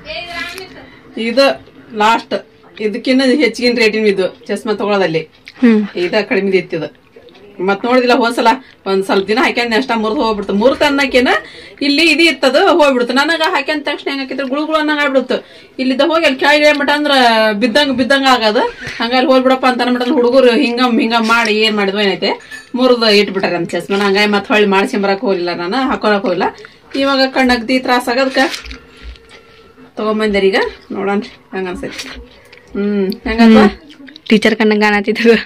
ಇದು ಲಾಸ್ಟ್ ಇದಕ್ಕಿನ್ನ ಹೆಚ್ಚಿಗಿನ ರೇಟಿನ ಇದು ಚಸ್ಮಾ ತಗೊಳ್ಳೋದಲ್ಲಿ ಹ್ಞೂ ಇದ ಕಡಿಮೆ ಇತ್ತಿದ ಮತ್ ನೋಡಿದಿಲ್ಲ ಹೋದ್ಸಲ ಒಂದ್ ಸ್ವಲ್ಪ ದಿನ ಹಾಕ್ಯಂಡ್ ಅಷ್ಟ ಮುರಿದು ಹೋಗ್ಬಿಡ್ತು ಮುರ್ತ ಅನ್ನಕೇನ ಇಲ್ಲಿ ಇದು ಇತ್ತದ ಹೋಗ್ಬಿಡ್ತು ನನಗ ಹಾಕ್ಯಂದ ತಕ್ಷಣ ಹೆಂಗ್ ಹಾಕಿದ್ರೆ ಗುಳು ಗುಳು ಅನ್ನಂಗ ಆಗ್ಬಿಡ್ತು ಇಲ್ಲಿದ್ದ ಹೋಗಿ ಅಲ್ಲಿ ಕೆಳಗೆ ಮಟ ಅಂದ್ರ ಬಿದ್ದಂಗ ಬಿದ್ದಂಗ ಆಗದ ಹಂಗಾಗಿ ಹೋಗ್ಬಿಡಪ್ಪ ಅಂತ ಅನ್ಬಿಟ್ಟ ಹುಡುಗರು ಹಿಂಗಮ್ ಹಿಂಗಮ್ ಮಾಡಿ ಏನ್ ಮಾಡಿದ್ವು ಏನೈತೆ ಮುರಿದು ಇಟ್ಬಿಟ್ಟಾರ ನಮ್ ಚಸ್ಮನ ಹಂಗಾಗಿ ಮತ್ ಹೊಳ್ಳಿ ಮಾಡ್ಸ್ಕೊಂಬರಕ್ ಹೋಗ್ಲಿಲ್ಲ ನಾನು ಹಾಕೊಳಕ್ ಹೋಗಿಲ್ಲ ಇವಾಗ ಕಣ್ಣಗ್ದಿ ತ್ರಾಸ ಆಗದ್ಕ ತಗೊಂಬಂದಿರ ಈಗ ನೋಡನ್ರಿ ಹಂಗ ಅನ್ಸೈತಿ ಹ್ಮ್ ಹೆಂಗಲ್ವಾ ಟೀಚರ್ ಕಂಡಂಗೆ ಕಾಣತ್ತಿದ್ದು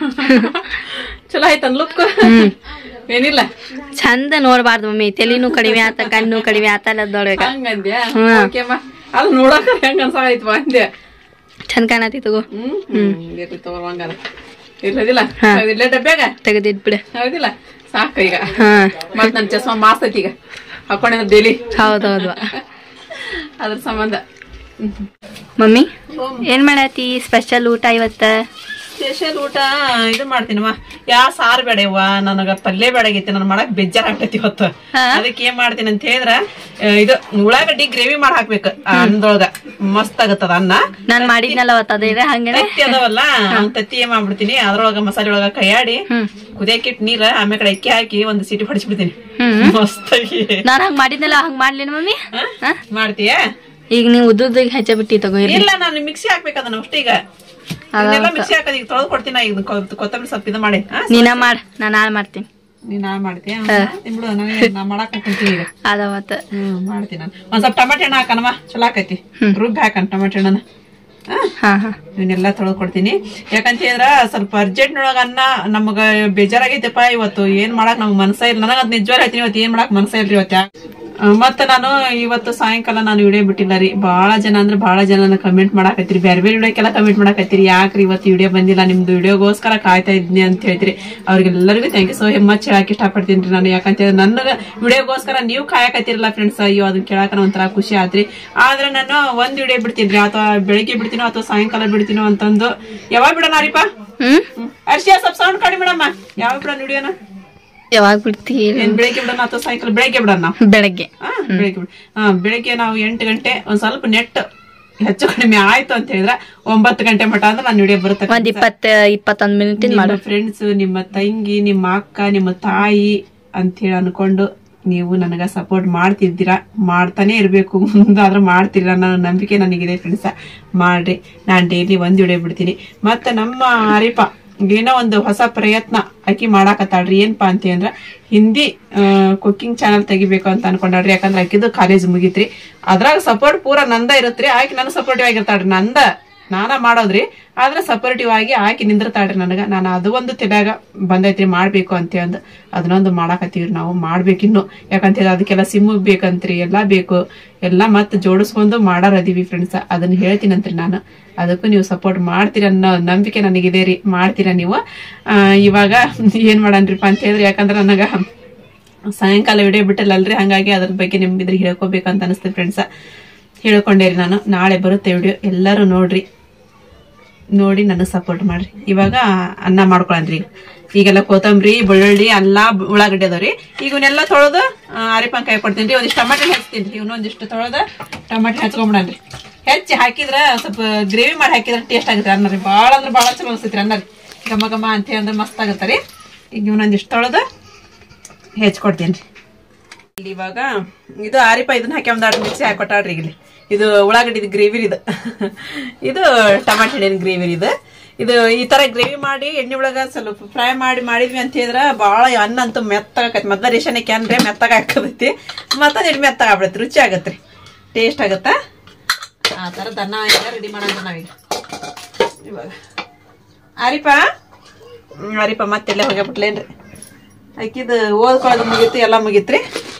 ಚಲೋ ಆಯ್ತನ್ ಲುಕ್ ಏನಿಲ್ಲ ಚಂದ ನೋಡ್ಬಾರ್ದು ಮಮ್ಮಿ ತಲೆನೂ ಕಡಿಮೆ ಆತ ಕಣ್ಣು ಕಡಿಮೆ ಆತ ಎಲ್ಲ ದೊಡ್ಡ ಹಂಗಂದ್ಯಾ ಓಕೆಮ್ಮ ಅದು ನೋಡಕ ಹೆಂಗ ಅನ್ಸಾಯ್ತು ಅಂದ್ಯ ಚಂದ ಕಾಣತ್ತಿತ್ತು ಹ್ಮ್ ಹ್ಮ್ ಇರ್ಲಿ ತಗೋ ಹಂಗಾರ ಇರ್ಲದಿಲ್ಲ ಇಲ್ಲೇ ಡಬ್ಬ್ಯಾಗ ತೆಗೆದಿಟ್ಬಿಡು ಹೌದಿಲ್ಲ ಸಾಕ ಈಗ ಹಾ ಮತ್ ನನ್ ಚಸ್ಮಾ ಮಾಸ್ ಐತಿ ಈಗ ಹಾಕೊಂಡಿನ ಡೈಲಿ ಹೌದೌದು ಅದ್ರ ಸಂಬಂಧ ಮಮ್ಮಿ ಏನ್ ಮಾಡತ್ತಿ ಸ್ಪೆಷಲ್ ಊಟ ಇವತ್ತ ಸ್ಪೆಷಲ್ ಊಟ ಇದು ಮಾಡ್ತೀನಮ್ಮ ಯಾ ಸಾರು ಬೇಡ ಇವ್ವ ನನಗ ಪಲ್ಯ ಬೇಡಾಗೈತಿ ನನ್ ಮಾಡಕ್ ಬೇಜಾರ್ ಆಗ್ತೈತಿ ಇವತ್ತು ಅದಕ್ಕೆ ಏನ್ ಮಾಡ್ತೀನಿ ಅಂತ ಹೇಳಿದ್ರ ಆ, ಇದು ಉಳ್ಳಾಗಡ್ಡಿ ಗ್ರೇವಿ ಮಾಡಿ ಹಾಕ್ಬೇಕು ಆ ಅನ್ನದೊಳಗ ಮಸ್ತ್ ಆಗತ್ತದ ಅನ್ನ ನಾನ್ ಮಾಡಿದ್ನಲ್ಲ ಅವತ್ತ ಅದೇ ಹಂಗನೆ ತತ್ತಿ ಅದಾವಲ್ಲ ಅವ್ನ್ ತತ್ತಿ ಏನ್ ಮಾಡ್ಬಿಡ್ತೀನಿ ಅದ್ರೊಳಗ ಮಸಾಲೆ ಒಳಗ ಕೈಯಾಡಿ ಹ್ಮ್ ಕುದಿಯಕ್ಕಿಟ್ ನೀರ ಆಮೇಲೆ ಕಡೆ ಅಕ್ಕಿ ಹಾಕಿ ಒಂದ್ ಸೀಟಿ ಹೊಡಿಸ್ಬಿಡ್ತೀನಿ ಹ್ಮ್ ಮಸ್ತಾಗಿ ನಾನ್ ಹಂಗ್ ಮಾಡಿದ್ನಲ್ಲ ಹಂಗ್ ಮಾಡ್ಲೇನು ಮಮ್ಮಿ ಹ? ಮಾಡ್ತೀಯ ಈಗ ನೀವು ಉದ್ದುದ್ದಾಗ ಹೆಚ್ಚ ಬಿಟ್ಟಿ ತಗೋ ಇರ್ಲಿ ಇಲ್ಲ ನಾನು ಮಿಕ್ಸಿ ಹಾಕ್ಬೇಕು ಅದನ್ನ ಅಷ್ಟೇ ಈಗ ಇದನ್ನೆಲ್ಲ ಮಿಕ್ಸಿ ಹಾಕೋದು ಈಗ ತೊಳೆದು ಕೊಡ್ತೀನಿ ಈಗ ಕೊ- ಕೊತ್ತಂಬರಿ ಸ್ವಲ್ಪ ಇದು ಮಾಡಿ ಹಾ ನೀನ ಮಾಡ್ ನಾನ್ ನಾಳೆ ಮಾಡ್ತೀನಿ ನೀನ್ ನಾ ಮಾಡ್ತೀಯ ಬಿಡು ನನಗೆ ನಾ ಮಾಡಾಕ ಕುಂತೀನಿ ಈಗ ಅದವತ್ತ ಹ್ಮ್ ಮಾಡ್ತೀನಿ ನಾನು ಒಂದ್ ಸ್ವಲ್ಪ ಟಮಾಟೆ ಹಣ್ಣು ಹಾಕನಮ್ಮ ಚಲೋ ಆಕೈತಿ ರುಬ್ಬಿ ಹಾಕನ್ ಟಮಾಟೆ ಹಣ್ಣನ್ನ ಹಾ ಹಾ ಹಾ ಇವನ್ನೆಲ್ಲ ತೊಳೆದು ಕೊಡ್ತೀನಿ ಯಾಕಂತ ಹೇಳಿದ್ರ ಸ್ವಲ್ಪ ಅರ್ಜೆಂಟ್ ನೊಳಗ ಅನ್ನ ನಮಗ ಬೇಜಾರಾಗೈತಪ್ಪ ಇವತ್ತು ಏನ್ ಮಾಡಕ್ ನಮ್ಗ್ ಮನ್ಸ ಇಲ್ಲ ನನಗ ಅದ್ ನಿಜವಾಗ್ ಹೇಳ್ತೀನಿ ಇವತ್ತು ಏನ್ ಮಾಡಕ್ ಮನ್ಸ ಇಲ್ರಿ ಇವತ್ತು ಯಾಕ್- ಆ, ಮತ್ತ ನಾನು ಇವತ್ತು ಸಾಯಂಕಾಲ ನಾನು ವಿಡಿಯೋ ಬಿಟ್ಟಿಲ್ಲ ರೀ ಬಹಳ ಜನ ಅಂದ್ರೆ ಬಹಳ ಜನ ಕಮೆಂಟ್ ಮಾಡಾಕತ್ತೀರಿ ಬೇರೆ ಬೇರೆ ವಿಡಿಯೋಕ್ಕೆಲ್ಲ ಕಮೆಂಟ್ ಮಾಡಾಕತ್ತೀರಿ ಯಾಕ್ರಿ ಇವತ್ತು ವಿಡಿಯೋ ಬಂದಿಲ್ಲ ನಿಮ್ದು ವಿಡಿಯೋಗೋಸ್ಕರ ಕಾಯ್ತಾ ಇದ್ನಿ ಅಂತ ಹೇಳ್ತೀರಿ ಅವ್ರಿಗೆಲ್ಲರಿಗೂ ಥ್ಯಾಂಕ್ ಯು ಸೋ ಮಚ್ ಹೇಳಕ್ ಇಷ್ಟಪಡ್ತೀನಿ ನಾನು ಯಾಕಂತ ಹೇಳಿದ್ರೆ ನನ್ನ ವಿಡಿಯೋಗೋಸ್ಕರ ನೀವು ಕಾಯಕತ್ತಿರಲ್ಲ ಫ್ರೆಂಡ್ಸ್ ಅಯ್ಯೋ ಅದನ್ನ ಕೇಳಾಕ ಒಂಥರ ಖುಷಿ ಆತ್ರಿ ಆದ್ರೆ ನಾನು ಒಂದ್ ವಿಡಿಯೋ ಬಿಡ್ತೀನಿ ಅಥವಾ ಬೆಳಿಗ್ಗೆ ಬಿಡ್ತೀನೋ ಅಥವಾ ಸಾಯಂಕಾಲ ಬಿಡ್ತೀನೋ ಅಂತಂದು ಯಾವಾಗ ಬಿಡೋಣ ರೀಪ ಹ್ಮ್ ಅರ್ಶಿಯ ಸ್ವಲ್ಪ ಸೌಂಡ್ ಕಡಿಮೆ ಬಿಡಮ್ಮ ಯಾವಾಗ ಬಿಡೋಣ ವಿಡಿಯೋನ ಯಾವಾಗ ಬಿಡ್ತಿ ಏನ್ ಬೆಳಿಗ್ಗೆ ಬಿಡೋಣ ಅಥವಾ ಸಾಯಂಕಾಲ ಬೆಳಿಗ್ಗೆ ಬಿಡೋಣ ನಾವು ಬೆಳಗ್ಗೆ ಹಾ ಬೆಳಿಗ್ಗೆ ಬಿಡು ಹಾ ಬೆಳಿಗ್ಗೆ ನಾವು ಎಂಟು ಗಂಟೆ ಒಂದ್ ಸ್ವಲ್ಪ ನೆಟ್ ಹೆಚ್ಚು ಕಡಿಮೆ ಆಯ್ತು ಅಂತ ಹೇಳಿದ್ರೆ ಒಂಬತ್ತು ಗಂಟೆ ಮಟ ಅಂದ್ರೆ ನಾನು ವಿಡಿಯೋ ಬರುತ್ತೆ ಒಂದ್ ಇಪ್ಪತ್ತ ಇಪ್ಪತ್ತೊಂದ್ ಮಿನಿಟ್ ನಿಮ್ಮ ಫ್ರೆಂಡ್ಸ್ ನಿಮ್ಮ ತಂಗಿ ನಿಮ್ಮ ಅಕ್ಕ ನಿಮ್ಮ ತಾಯಿ ಅಂತ ಹೇಳಿ ಅನ್ಕೊಂಡು ನೀವು ನನಗ ಸಪೋರ್ಟ್ ಮಾಡ್ತಿದ್ದೀರಾ ಮಾಡ್ತಾನೆ ಇರ್ಬೇಕು ಮುಂದಾದ್ರೂ ಮಾಡ್ತೀರಾ ಅನ್ನೋ ನಂಬಿಕೆ ನನಗಿದೆ ಫ್ರೆಂಡ್ಸ ಮಾಡ್ರಿ ನಾನ್ ಡೈಲಿ ಒಂದ್ ವಿಡಿಯೋ ಬಿಡ್ತೀನಿ ಮತ್ತೆ ನಮ್ಮ ಹರಿಪ ಏನೋ ಒಂದು ಹೊಸ ಪ್ರಯತ್ನ ಆಕಿ ಮಾಡಾಕತ್ತಾಳ್ರಿ ಏನ್ಪಾ ಅಂತ ಅಂದ್ರ ಹಿಂದಿ ಕುಕ್ಕಿಂಗ್ ಚಾನಲ್ ತೆಗಿಬೇಕು ಅಂತ ಅನ್ಕೊಂಡಾಳ್ರಿ ಯಾಕಂದ್ರೆ ಆಕಿದು ಕಾಲೇಜ್ ಮುಗಿತ್ರಿ ಅದ್ರಾಗ ಸಪೋರ್ಟ್ ಪೂರ ನಂದ ಇರತ್ರಿ ಆಕಿ ನನಗ್ ಸಪೋರ್ಟಿವ್ ಆಗಿರ್ತಾಳ್ರಿ ನಂದ ನಾನ ಮಾಡೋದ್ರಿ ಆದ್ರೆ ಸಪೋರ್ಟಿವ್ ಆಗಿ ಆಕಿ ನಿಂದಿರ್ತಾಳ್ರಿ ನನಗ ನಾನು ಅದು ಒಂದು ತಲೆಯಾಗ ಬಂದೈತ್ರಿ ಮಾಡ್ಬೇಕು ಅಂತ ಅಂದ್ ಅದನ್ನೊಂದು ಮಾಡಾಕತ್ತೀವ್ರಿ ನಾವು ಮಾಡ್ಬೇಕಿನ್ನು ಯಾಕಂತ ಹೇಳಿ ಅದಕ್ಕೆಲ್ಲ ಸಿಮ್ ಬೇಕಂತ್ರಿ ಎಲ್ಲಾ ಬೇಕು ಎಲ್ಲಾ ಮತ್ತೆ ಜೋಡಿಸ್ಕೊಂಡು ಮಾಡಾರ ಅದೀವಿ ಫ್ರೆಂಡ್ಸ್ ಅದನ್ನ ಹೇಳ್ತೀನಂತ್ರಿ ನಾನು ಅದಕ್ಕೂ ನೀವು ಸಪೋರ್ಟ್ ಮಾಡ್ತೀರ ಅನ್ನೋ ನಂಬಿಕೆ ನನಗಿದೆ ರೀ ಮಾಡ್ತೀರಾ ನೀವು ಆ, ಇವಾಗ ಏನ್ ಮಾಡನ್ರಿಪ್ಪ ಅಂತ ಹೇಳಿದ್ರೆ ಯಾಕಂದ್ರೆ ನನಗ ಸಾಯಂಕಾಲ ವಿಡಿಯೋ ಬಿಟ್ಟಲ್ಲಲ್ರಿ ಹಂಗಾಗಿ ಅದ್ರ ಬಗ್ಗೆ ನಿಮ್ಗಿದ್ರೆ ಹೇಳ್ಕೊಬೇಕಂತ ಅನಿಸ್ತದೆ ಫ್ರೆಂಡ್ಸ ಹೇಳ್ಕೊಂಡೇರಿ ನಾನು ನಾಳೆ ಬರುತ್ತೆ ವಿಡಿಯೋ ಎಲ್ಲರೂ ನೋಡ್ರಿ ನೋಡಿ ನನಗೆ ಸಪೋರ್ಟ್ ಮಾಡ್ರಿ ಇವಾಗ ಅನ್ನ ಮಾಡ್ಕೊಳನ್ರಿ ಈಗ ಈಗೆಲ್ಲ ಕೊತ್ತಂಬರಿ ಬೆಳ್ಳುಳ್ಳಿ ಅಲ್ಲ ಉಳ್ಳಾಗಡ್ಡಿ ಅದಾವ್ರಿ ಈಗ ಇವನ್ನೆಲ್ಲ ತೊಳೆದು ಅರಿಪಂಗ್ ಕಾಯಿ ಕೊಡ್ತೀನಿ ರೀ ಒಂದಿಷ್ಟು ಟಮಾಟೆ ಹಚ್ತೀನಿ ರೀ ಇನ್ನೊಂದಿಷ್ಟು ತೊಳೆದ ಟಮಾಟೆ ಹಚ್ಕೊಂಬಿಡನ್ರಿ ಹೆಚ್ಚಿ ಹಾಕಿದ್ರ ಸ್ವಲ್ಪ ಗ್ರೇವಿ ಮಾಡಿ ಹಾಕಿದ್ರೆ ಟೇಸ್ಟ್ ಆಗುತ್ತೆ ಅನ್ನ ರೀ ಭಾಳ ಅಂದ್ರೆ ಭಾಳ ಚಲೋ ಅನ್ಸೈತ್ರಿ ಅನ್ನ ರೀ ಘಮ ಘಮ ಅಂತ ಅಂದ್ರೆ ಮಸ್ತ್ ಆಗತ್ತೆ ರೀ ಈಗ ಇವನೊಂದಿಷ್ಟು ತೊಳೆದು ಹೆಚ್ಕೊಡ್ತೀನಿ ರೀ ಇಲ್ಲಿ ಇವಾಗ ಇದು ಆರಿಪ ಇದನ್ನ ಹಾಕಿ ಒಂದ್ ಮಿಕ್ಸಿ ಹಾಕೊಟ್ಟಾಳ್ರಿ ಇಲ್ಲಿ ಇದು ಉಳ್ಳಾಗಡ್ಡಿ ಗ್ರೇವಿ ಇದು ಇದು ಟಮಾಟೆ ಹಣ್ಣಿನ ಗ್ರೇವಿ ಇದು ಇದು ಈ ತರ ಗ್ರೇವಿ ಮಾಡಿ ಎಣ್ಣೆ ಒಳಗ ಸ್ವಲ್ಪ ಫ್ರೈ ಮಾಡಿ ಮಾಡಿದ್ವಿ ಅಂತ ಹೇಳಿದ್ರ ಬಾಳ ಅನ್ನ ಅಂತೂ ಮೆತ್ತಗಾಕೈತಿ ಮೊದ್ಲ ರೇಷನ್ ಕ್ಯಾನ್ರೆ ಮೆತ್ತಗ ಹಾಕತೈತಿ ಮತ್ತದ ಎಣ್ಣೆ ಮೆತ್ತಗ ಆಗ್ಬಿಡತ್ತೆ ರುಚಿ ಆಗತ್ರಿ ಟೇಸ್ಟ್ ಆಗತ್ತ ಆ ಥರದ ಅನ್ನ ಈಗ ರೆಡಿ ಮಾಡೋಣ ನಾವೀಗ ಇವಾಗ ಆರಿಪ ಹ್ಮ್, ಆರಿಪ ಮತ್ತೆಲ್ಲ ಹೋಗ್ಯಾಬಿಟ್ಲೇನ್ರಿ ಆಕಿದು ಓದ್ಕೊಳ್ಳೋದು ಮುಗೀತು ಎಲ್ಲ ಮುಗೀತ್ರಿ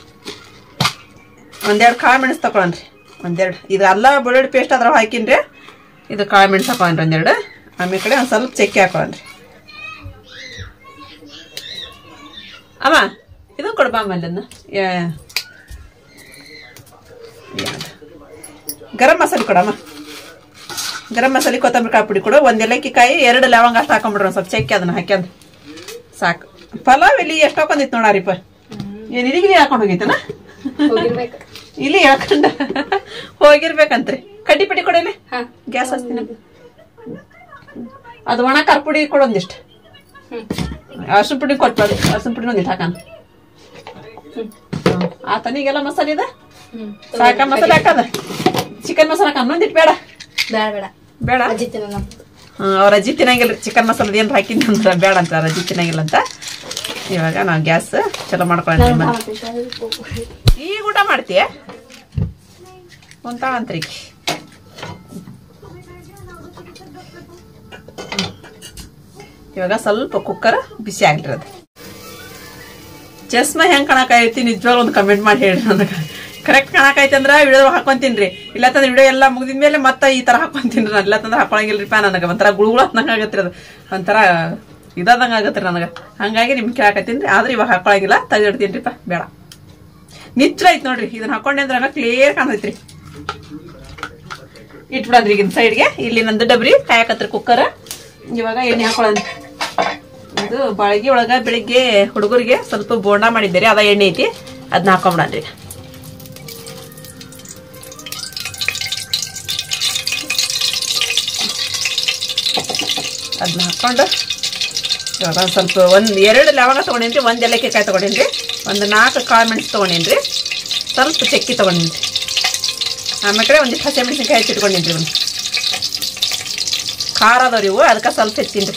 ಒಂದೆರಡು ಕಾಳು ಮೆಣಸು ತಗೊಳನ್ರಿ ಒಂದೆರಡು ಇದು ಅಲ್ಲ ಬೆಳ್ಳುಳ್ಳಿ ಪೇಸ್ಟ್ ಅದ್ರ ಹಾಕಿನ್ರಿ ಇದು ಕಾಳು ಮೆಣಸು ಹಾಕೊಂಡ್ರಿ ಒಂದೆರಡು ಆಮೇಲೆ ಕಡೆ ಒಂದು ಸ್ವಲ್ಪ ಚಕ್ಕೆ ಹಾಕೊಳ್ಳನ್ರಿ ಅಮ್ಮ ಇದು ಕೊಡ್ಬಾ ಆಮೇಲೆ ಗರಂ ಮಸಾಲೆ ಕೊಡಮ್ಮ ಗರಂ ಮಸಾಲೆ ಕೊತ್ತಂಬರಿ ಕಾಯಿ ಪುಡಿ ಕೊಡು ಒಂದ್ ಏಲಕ್ಕಿ ಕಾಯಿ ಎರಡು ಲವಂಗ ಅಷ್ಟು ಹಾಕೊಂಡ್ಬಿಡ್ರಿ ಒಂದ್ ಸ್ವಲ್ಪ ಚಕ್ಕೆ ಅದನ್ನ ಹಾಕ್ಯಂದ್ ಸಾಕು ಪಲಾವ್ ಇಲ್ಲಿ ಎಷ್ಟು ಹಾಕೊಂಡಿತ್ತು ನೋಡಾರಿಪ್ಪ ಏನ್ ಇಲ್ಲಿಗೆ ಹಾಕೊಂಡು ಹೋಗಿತ್ತನ ಹೋಗಿರ್ಬೇಕು ಇಲ್ಲಿ ಹೇಳ್ಕೊಂಡ ಹೋಗಿರ್ಬೇಕಂತ್ರಿ ಕಡ್ಡಿ ಪುಡಿ ಕೊಡೇನೆ ಗ್ಯಾಸ್ ಹಚ್ತೀನಿ ಅದು ಒಣ ಖಾರ ಪುಡಿ ಕೊಡೊಂದಿಷ್ಟು ಅರ್ಶಿನ ಪುಡಿ ಕೊಟ್ಬಾರ್ದು ಅರ್ಶಿನ ಪುಡಿ ಒಂದಿಟ್ಟು ಹಾಕಣ ಆತನಿಗೆಲ್ಲ ಮಸಾಲೆ ಇದೆ ಸಾಕ ಮಸಾಲೆ ಹಾಕದ ಚಿಕನ್ ಮಸಾಲ ಹಾಕ ಒಂದಿಟ್ಟು ಬೇಡ ಬೇಡ ಬೇಡ ಬೇಡ ಅಜ್ಜಿ ತಿನ್ನಲ್ಲ ಹ್ಮ್, ಅವ್ರ ಅಜ್ಜಿ ತಿನ್ನಂಗಿಲ್ಲ ಚಿಕನ್ ಮಸಾಲದ ಏನ್ ಹಾಕಿದ್ನಿ ಅಂದ್ರೆ ಬೇಡ ಅಂತ ಅವ್ರ ಅಜ್ಜಿ ತಿನ್ನಂಗಿಲ್ಲ ಅಂತ ಇವಾಗ ನಾವು ಗ್ಯಾಸ್ ಚಲೋ ಮಾಡ್ಕೊಳ್ಳೋಣ ಈಗ ಊಟ ಮಾಡ್ತೀಯ ಒಂದ ಅಂತ್ರಿ ಇವಾಗ ಸ್ವಲ್ಪ ಕುಕ್ಕರ್ ಬಿಸಿ ಆಗಿರೋದು ಚಸ್ಮ ಹೆಂಗ್ ಕಾಣಕೈತಿ ನಿಜವಾಗ್ಲೂ ಒಂದು ಕಮೆಂಟ್ ಮಾಡಿ ಹೇಳಿ ನನಗೆ ಕರೆಕ್ಟ್ ಕಾಣಕೈತಿ ಅಂದ್ರ ವಿಡಿಯೋ ಹಾಕೊಂತೀನ್ರಿ ಇಲ್ಲತ್ತಂದ್ರೆ ವಿಡಿಯೋ ಎಲ್ಲ ಮುಗಿದ್ಮೇಲೆ ಮತ್ತೆ ಈ ತರ ಹಾಕೊಂತೀನ್ರಿ ನಾನು ಇಲ್ಲತ್ತಂದ್ರೆ ಹಾಕೊಳಂಗಿಲ್ರಿಪ್ಪ ನನಗೆ ಒಂಥರ ಗುಳುಗುಳು ಹಂಗ ಆಗತ್ರಿ ಅದು ಒಂಥರ ಇದಾದಂಗ ಆಗತ್ರಿ ನನಗೆ ಹಂಗಾಗಿ ನಿಮ್ಗೆ ಕೇಳಕತ್ತೀನ್ರಿ ಆದ್ರೆ ಇವಾಗ ಹಾಕೊಳಂಗಿಲ್ಲ ತೆಗೆದಿಡ್ತೀನ್ರಿಪ್ಪ ಬೇಡ ನಿಚ್ಚ ಐತ್ ನೋಡ್ರಿ ಇದನ್ನ ಹಾಕೊಂಡೆ ಅಂದ್ರೆ ಕ್ಲಿಯರ್ ಕಾಣತೈತ್ರಿ ಇಟ್ಬಿಡನ್ರಿ ಈಗಿನ ಸೈಡ್ಗೆ ಇಲ್ಲಿ ನಂದು ಡಬ್ರಿ ಕಾಯಕತ್ರಿ ಕುಕ್ಕರ್ ಇವಾಗ ಎಣ್ಣೆ ಹಾಕೊಳ್ಳೋಣ ಇದು ಬಾಳಿಗೆ ಒಳಗ ಬೆಳಿಗ್ಗೆ ಹುಡುಗರಿಗೆ ಸ್ವಲ್ಪ ಬೋಂಡ ಮಾಡಿದ್ದೀರಿ ಅದ ಎಣ್ಣೆ ಐತಿ ಅದನ್ನ ಹಾಕೊಂಬಿಡನ್ರಿ ಈಗ ಅದನ್ನ ಹಾಕೊಂಡು ಇವಾಗ ಒಂದ್ ಸ್ವಲ್ಪ ಒಂದ್ ಎರಡು ಲವಂಗ ತಗೊಂಡೇನ್ರಿ ಒಂದ್ ಏಲಕ್ಕಿ ಕಾಯಿ ತಗೊಂಡೇನ್ರಿ ಒಂದು ನಾಲ್ಕು ಕಾಳು ಮೆಣಸು ತಗೊಂಡೇನ್ರಿ ಸ್ವಲ್ಪ ಚಕ್ಕಿ ತಗೊಂಡೇನ್ರಿ ಆಮೇಲೆ ಕಡೆ ಒಂದಿಷ್ಟು ಹಸಿ ಮೆಣಸಿನ್ಕಾಯಿ ಹಚ್ಚಿಟ್ಕೊಂಡೇನ್ರಿ ಒಂದು ಖಾರ ಅದಾವ್ರಿ ಇವು ಅದಕ್ಕೆ ಸ್ವಲ್ಪ ಹೆಚ್ಚಿನ್ರಿ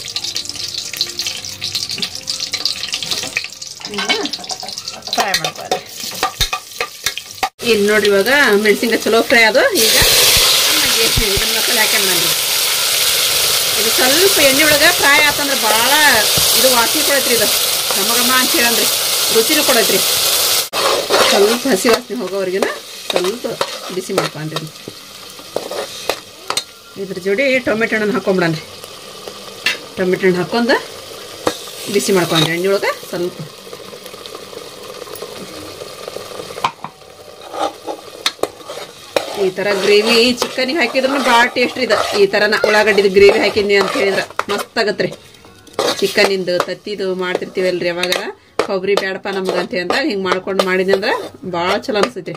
ಫ್ರೈ ಮಾಡ್ಕೊಳ್ಳಿ ಇಲ್ಲಿ ನೋಡ್ರಿ ಇವಾಗ ಮೆಣಸಿನ್ಕಾಯಿ ಚಲೋ ಫ್ರೈ ಅದು ಈಗ ಚೆನ್ನಾಗಿ ಇದನ್ನ ಮಸಾಲೆ ಹಾಕ್ಯಾನ ನಾನು ಇದು ಸ್ವಲ್ಪ ಎಣ್ಣೆ ಒಳಗೆ ಫ್ರೈ ಆತಂದ್ರೆ ಭಾಳ ಇದು ವಾಸನೆ ಕೊಡೈತ್ರಿ ಇದು ಘಮ ಘಮ ಅಂತ ಹೇಳಂದ್ರಿ ರುಚಿನೂ ಕೊಡೈತ್ರಿ ಸ್ವಲ್ಪ ಹಸಿ ವಾಸನೆ ಹೋಗೋವರೆಗಿನ ಸ್ವಲ್ಪ ಬಿಸಿ ಮಾಡ್ಕೊಂಡ್ರಿ ಇದ್ರ ಜೋಡಿ ಟೊಮೆಟೊ ಹಣ್ಣನ್ನು ಹಾಕೊಂಬಿಡನ್ರಿ ಟೊಮೆಟೊ ಹಣ್ಣು ಹಾಕೊಂಡ ಬಿಸಿ ಮಾಡ್ಕೊಂಡ್ರಿ ಎಣ್ಣೆ ಒಳಗೆ ಸ್ವಲ್ಪ ಈ ತರ ಗ್ರೇವಿ ಚಿಕನಿಗೆ ಹಾಕಿದ್ರು ಭಾಳ ಟೇಸ್ಟ್ ಇದೆ ಈ ಥರನ ಉಳ್ಳಾಗಡ್ಡಿದ ಗ್ರೇವಿ ಹಾಕಿದ್ನಿ ಅಂತ ಹೇಳಿದ್ರೆ ಮಸ್ತ್ ಆಗತ್ರಿ ಚಿಕನಿಂದು ತತ್ತಿದು ಮಾಡ್ತಿರ್ತೀವಲ್ರಿ ಅವಾಗ ಕೊಬ್ಬರಿ ಬೇಡಪ್ಪ ನಮ್ಗೆ ಅಂತ ಅಂದಾಗ ಹಿಂಗೆ ಮಾಡ್ಕೊಂಡು ಮಾಡಿದ್ನಿ ಅಂದ್ರೆ ಭಾಳ ಚಲೋ ಅನಿಸ್ತೈತಿ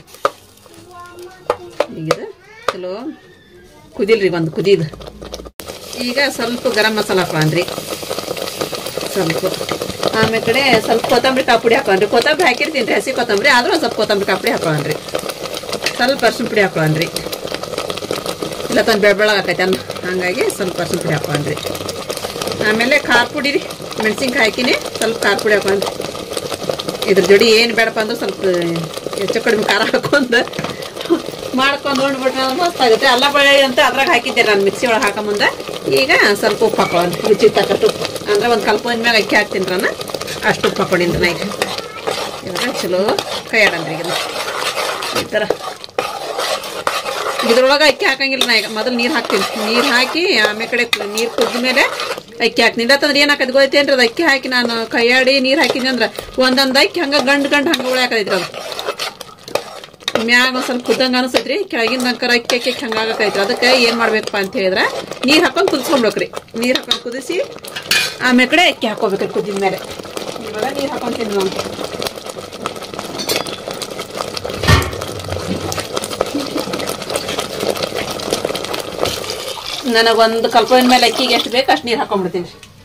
ಈಗ ಇದು ಚಲೋ ಕುದಿಲ್ರಿ ಒಂದು ಕುದಿದು ಈಗ ಸ್ವಲ್ಪ ಗರಂ ಮಸಾಲ ಹಾಕೊಂಡ್ರಿ ಸ್ವಲ್ಪ ಆಮೇಲೆ ಕಡೆ ಸ್ವಲ್ಪ ಕೊತ್ತಂಬರಿ ಕಾಪುಡಿ ಹಾಕೊಂಡ್ರಿ ಕೊತ್ತಂಬರಿ ಹಾಕಿರ್ತೀನಿ ರೀ ಹಸಿ ಕೊತ್ತಂಬರಿ ಆದ್ರೂ ಒಂದ್ ಸ್ವಲ್ಪ ಕೊತ್ತಂಬರಿ ಕಾಪುಡಿ ಹಾಕೊಂಡ್ರಿ ಸ್ವಲ್ಪ ಅರ್ಶಿನ ಪುಡಿ ಹಾಕೊಂಡ್ರಿ ಇಲ್ಲ ತಂದು ಬೆಳಬೆಳಗ್ ಆಕೈತೆ ಅನ್ನ ಹಂಗಾಗಿ ಸ್ವಲ್ಪ ಅರ್ಶಿನ ಪುಡಿ ಹಾಕೊಂಡ್ರಿ ಆಮೇಲೆ ಖಾರ ಪುಡಿ ರೀ ಮೆಣಸಿನ್ಕಾಯಿ ಹಾಕಿನಿ ಸ್ವಲ್ಪ ಖಾರ ಪುಡಿ ಹಾಕೊಂಡ್ರಿ ಇದ್ರ ಜೋಡಿ ಏನು ಬೇಡಪ್ಪ ಅಂದ್ರೆ ಸ್ವಲ್ಪ ಹೆಚ್ಚು ಕಡಿಮೆ ಖಾರ ಹಾಕೊಂಡು ಮಾಡ್ಕೊಂಡು ಉಂಡ್ಬಿಟ್ರೆ ಮಸ್ತ್ ಆಗುತ್ತೆ ಅಲ್ಲ ಬೆಳ್ಳುಳ್ಳಿ ಅಂತ ಅದ್ರಾಗ ಹಾಕಿದ್ದೆ ನಾನು ಮಿಕ್ಸಿ ಒಳಗೆ ಹಾಕೊಂಬಂದ ಈಗ ಸ್ವಲ್ಪ ಉಪ್ಪು ಹಾಕೊಳ್ಳೋಣ ರುಚಿ ತಕ್ಕಟ್ಟು ಉಪ್ಪು ಅಂದ್ರೆ ಒಂದು ಕಲ್ಪದ ಮೇಲೆ ಅಕ್ಕಿ ಹಾಕ್ತೀನಿ ನಾನು ಅಷ್ಟು ಉಪ್ಪು ಹಾಕೊಂಡಿನಿ ನಾ ಈಗ ಇವಾಗ ಚಲೋ ಕೈ ಆಡನ್ರಿ ಈಗ ಈ ಥರ ಇದ್ರೊಳಗೆ ಅಕ್ಕಿ ಹಾಕಂಗಿಲ್ಲ ನಾ ಈಗ ಮೊದಲು ನೀರು ಹಾಕ್ತೀನಿ ನೀರು ಹಾಕಿ ಆಮೇಲೆ ಕಡೆ ನೀರು ಕುದ್ದ ಮೇಲೆ ಅಕ್ಕಿ ಹಾಕ್ತೀನಿ ಇಲ್ಲತ್ತಂದ್ರೆ ಏನು ಹಾಕದ್ ಗೊತ್ತೇನ್ರಿ ಅದು ಅಕ್ಕಿ ಹಾಕಿ ನಾನು ಕೈಯಾಡಿ ನೀರು ಹಾಕಿದ್ನಿ ಅಂದ್ರೆ ಒಂದೊಂದು ಅಕ್ಕಿ ಹಂಗೆ ಗಂಡು ಗಂಡು ಹಂಗೆ ಉಳ್ಯಾಕೈತ್ರಿ ಅದು ಮ್ಯಾಗ ಒಂದ್ ಸ್ವಲ್ಪ ಕುದ್ದಂಗ ಅನಿಸ್ತೈತ್ರಿ ಕೆಳಗಿಂದ ಅಂಕರ ಅಕ್ಕಿ ಅಕ್ಕಿ ಹಂಗಾಗೈತ್ರಿ ಅದಕ್ಕೆ ಏನ್ ಮಾಡ್ಬೇಕಪ್ಪ ಅಂತ ಹೇಳಿದ್ರೆ ನೀರ್ ಹಾಕೊಂಡ್ ಕುದಿಸ್ಕೊಂಡ್ಬೇಕ್ರಿ ನೀರ್ ಹಾಕೊಂಡ್ ಕುದಿಸಿ ಆಮೇಲೆ ಕಡೆ ಅಕ್ಕಿ ಹಾಕೋಬೇಕ್ರಿ ಕುದಿದ ಮೇಲೆ ಇವಾಗ ನೀರ್ ಹಾಕೊಂತೀನಿ ನಾನು ನನಗೊಂದು ಕಲ್ಪನ ಮೇಲೆ ಅಕ್ಕಿಗೆ ಎಷ್ಟು ಬೇಕು ಅಷ್ಟು ನೀರು ಹಾಕೊಂಡ್ಬಿಡ್ತೀನಿ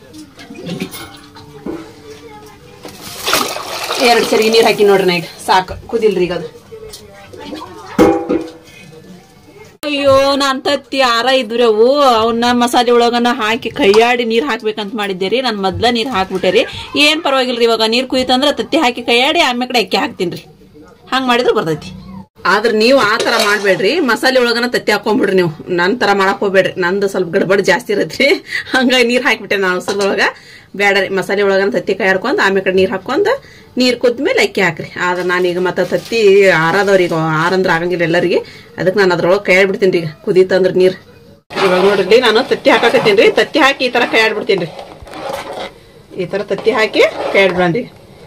ಎರಡು ಸರಿ ನೀರು ಹಾಕಿ ನೋಡ್ರಿ ನಾ ಈಗ ಸಾಕು ಕುದಿಲ್ರಿ ಈಗ ಅದು ಅಯ್ಯೋ ನಾನ್ ತತ್ತಿ ಆರ ಇದ್ರಿ ಅವು ಅವನ್ನ ಮಸಾಲೆ ಒಳಗನ ಹಾಕಿ ಕೈಯಾಡಿ ನೀರ್ ಹಾಕ್ಬೇಕಂತ ಮಾಡಿದ್ದೆ ರೀ ನಾನು ಮೊದ್ಲ ನೀರ್ ಹಾಕ್ಬಿಟ್ಟೆ ರೀ ಏನ್ ಪರವಾಗಿಲ್ರಿ ಇವಾಗ ನೀರ್ ಕುಯ್ತಂದ್ರ ತತ್ತಿ ಹಾಕಿ ಕೈಯಾಡಿ ಆಮೇಲೆ ಕಡೆ ಅಕ್ಕಿ ಹಾಕ್ತೀನಿ ಹಂಗ್ ಮಾಡಿದ್ರೆ ಬರ್ತೈತಿ ಆದ್ರ ನೀವು ಆ ತರ ಮಾಡ್ಬೇಡ್ರಿ ಮಸಾಲೆ ಒಳಗನ ತತ್ತಿ ಹಾಕೊಂಡ್ಬಿಡ್ರಿ ನೀವು ನನ್ ತರ ಮಾಡಕ್ ಹೋಗ್ಬೇಡ್ರಿ ನಂದು ಸ್ವಲ್ಪ ಗಡ್ಬಡ್ ಜಾಸ್ತಿ ಇರತ್ರಿ ಹಂಗಾಗಿ ನೀರ್ ಹಾಕ್ಬಿಟ್ಟೆ ನಾನು ಅವಸರದೊಳಗ ಬೇಡರಿ ಮಸಾಲೆ ಒಳಗನ ತತ್ತಿ ಕೈ ಆಡ್ಕೊಂಡ್ ಆಮೇಲೆ ಕಡೆ ನೀರ್ ಹಾಕೊಂಡ್ ನೀರ್ ಕುದ್ಮೇಲೆ ಅಕ್ಕಿ ಹಾಕ್ರಿ ಆದ್ರೆ ನಾನೀಗ ಮತ್ತೆ ತತ್ತಿ ಆರದವ್ರಿಗೆ ಆರಂದ್ರ ಆಗಂಗಿಲ್ಲ ಎಲ್ಲರಿಗೆ ಅದಕ್ಕೆ ನಾನು ಅದ್ರೊಳಗೆ ಕೈ ಆಡ್ಬಿಡ್ತೀನಿ ಈಗ ಕುದೀತಂದ್ರ ನೀರ್ ಇವಾಗ ನೋಡ್ರಿ ನಾನು ತತ್ತಿ ಹಾಕಾಕತ್ತೀನಿ ರೀ ತತ್ತಿ ಹಾಕಿ ಈ ತರ ಕೈ ಆಡ್ಬಿಡ್ತೀನಿ ರೀ ಈ ತರ ತತ್ತಿ ಹಾಕಿ ಕೈ ಆಡ್ಬಿಡನ್ರಿ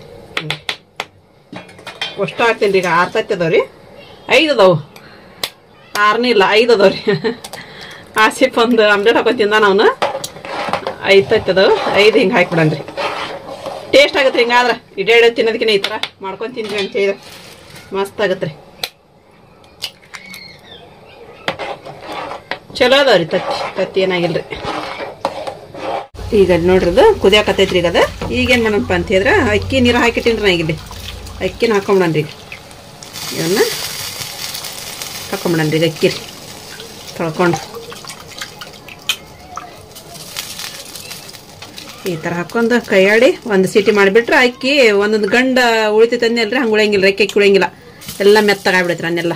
ಅಷ್ಟು ಹಾಕ್ತೀನಿ ರೀ ಈಗ ಆರು ತತ್ತಿ ಅದಾವ್ರಿ ಐದು ಅದಾವು ಆರನೇ ಇಲ್ಲ ಐದು ಅದಾವ್ರಿ ಆಸಿಫ್ ಒಂದು ಆಮ್ಲೆಟ್ ಹಾಕೊಂಡ್ ತಿಂದ ಅವನು ಐತೈತೆ ಅದು ಐದು ಹಿಂಗೆ ಹಾಕ್ಬಿಡನ್ರಿ ಟೇಸ್ಟ್ ಆಗತ್ತೆ ಹಿಂಗಾದ್ರೆ ಇಡೇ ಇಡೇ ತಿನ್ನೋದಕ್ಕಿಂತ ಈ ಥರ ಮಾಡ್ಕೊಂಡು ತಿಂದ್ವಿ ಅಂತ ಹೇಳಿದ್ರೆ ಮಸ್ತ್ ಆಗತ್ತೆ ರೀ ಚಲೋ ಅದಾವ್ರಿ ತತ್ತಿ ತತ್ತಿ ಏನಾಗಿಲ್ರಿ ಈಗ ಅದ್ ನೋಡ್ರಿ ಅದು ಕುದಿಯಾಕತ್ತೈತ್ರಿ ಈಗ ಅದ ಈಗೇನು ಮಾಡಣಪ್ಪ ಅಂತ ಹೇಳಿದ್ರೆ ಅಕ್ಕಿ ನೀರು ಹಾಕಿಟ್ಟಿನ್ರಿ ನಾ ಈಗ ಇಲ್ಲಿ ಅಕ್ಕಿನ ಹಾಕೊಂಬಿಡನ್ರಿ ಈಗ ಇದನ್ನ ಹಾಕೊಂಬಿಡನ್ರಿ ಈಗ ಅಕ್ಕಿ ರೀ ತೊಳ್ಕೊಂಡು ಈ ಥರ ಹಾಕೊಂಡು ಕೈಯಾಡಿ ಒಂದು ಸೀಟಿ ಮಾಡಿಬಿಟ್ರೆ ಅಕ್ಕಿ ಒಂದೊಂದು ಗಂಡ ಉಳಿತೈತೆ ಅಲ್ರಿ ಹಂಗೆ ಉಳಿಯಂಗಿಲ್ಲ ಅಕ್ಕಿ ಅಕ್ಕಿ ಉಳಿಯಂಗಿಲ್ಲ ಎಲ್ಲ ಮೆತ್ತಗಾಗ್ಬಿಡೈತ್ರಿ ಅನ್ನೆಲ್ಲ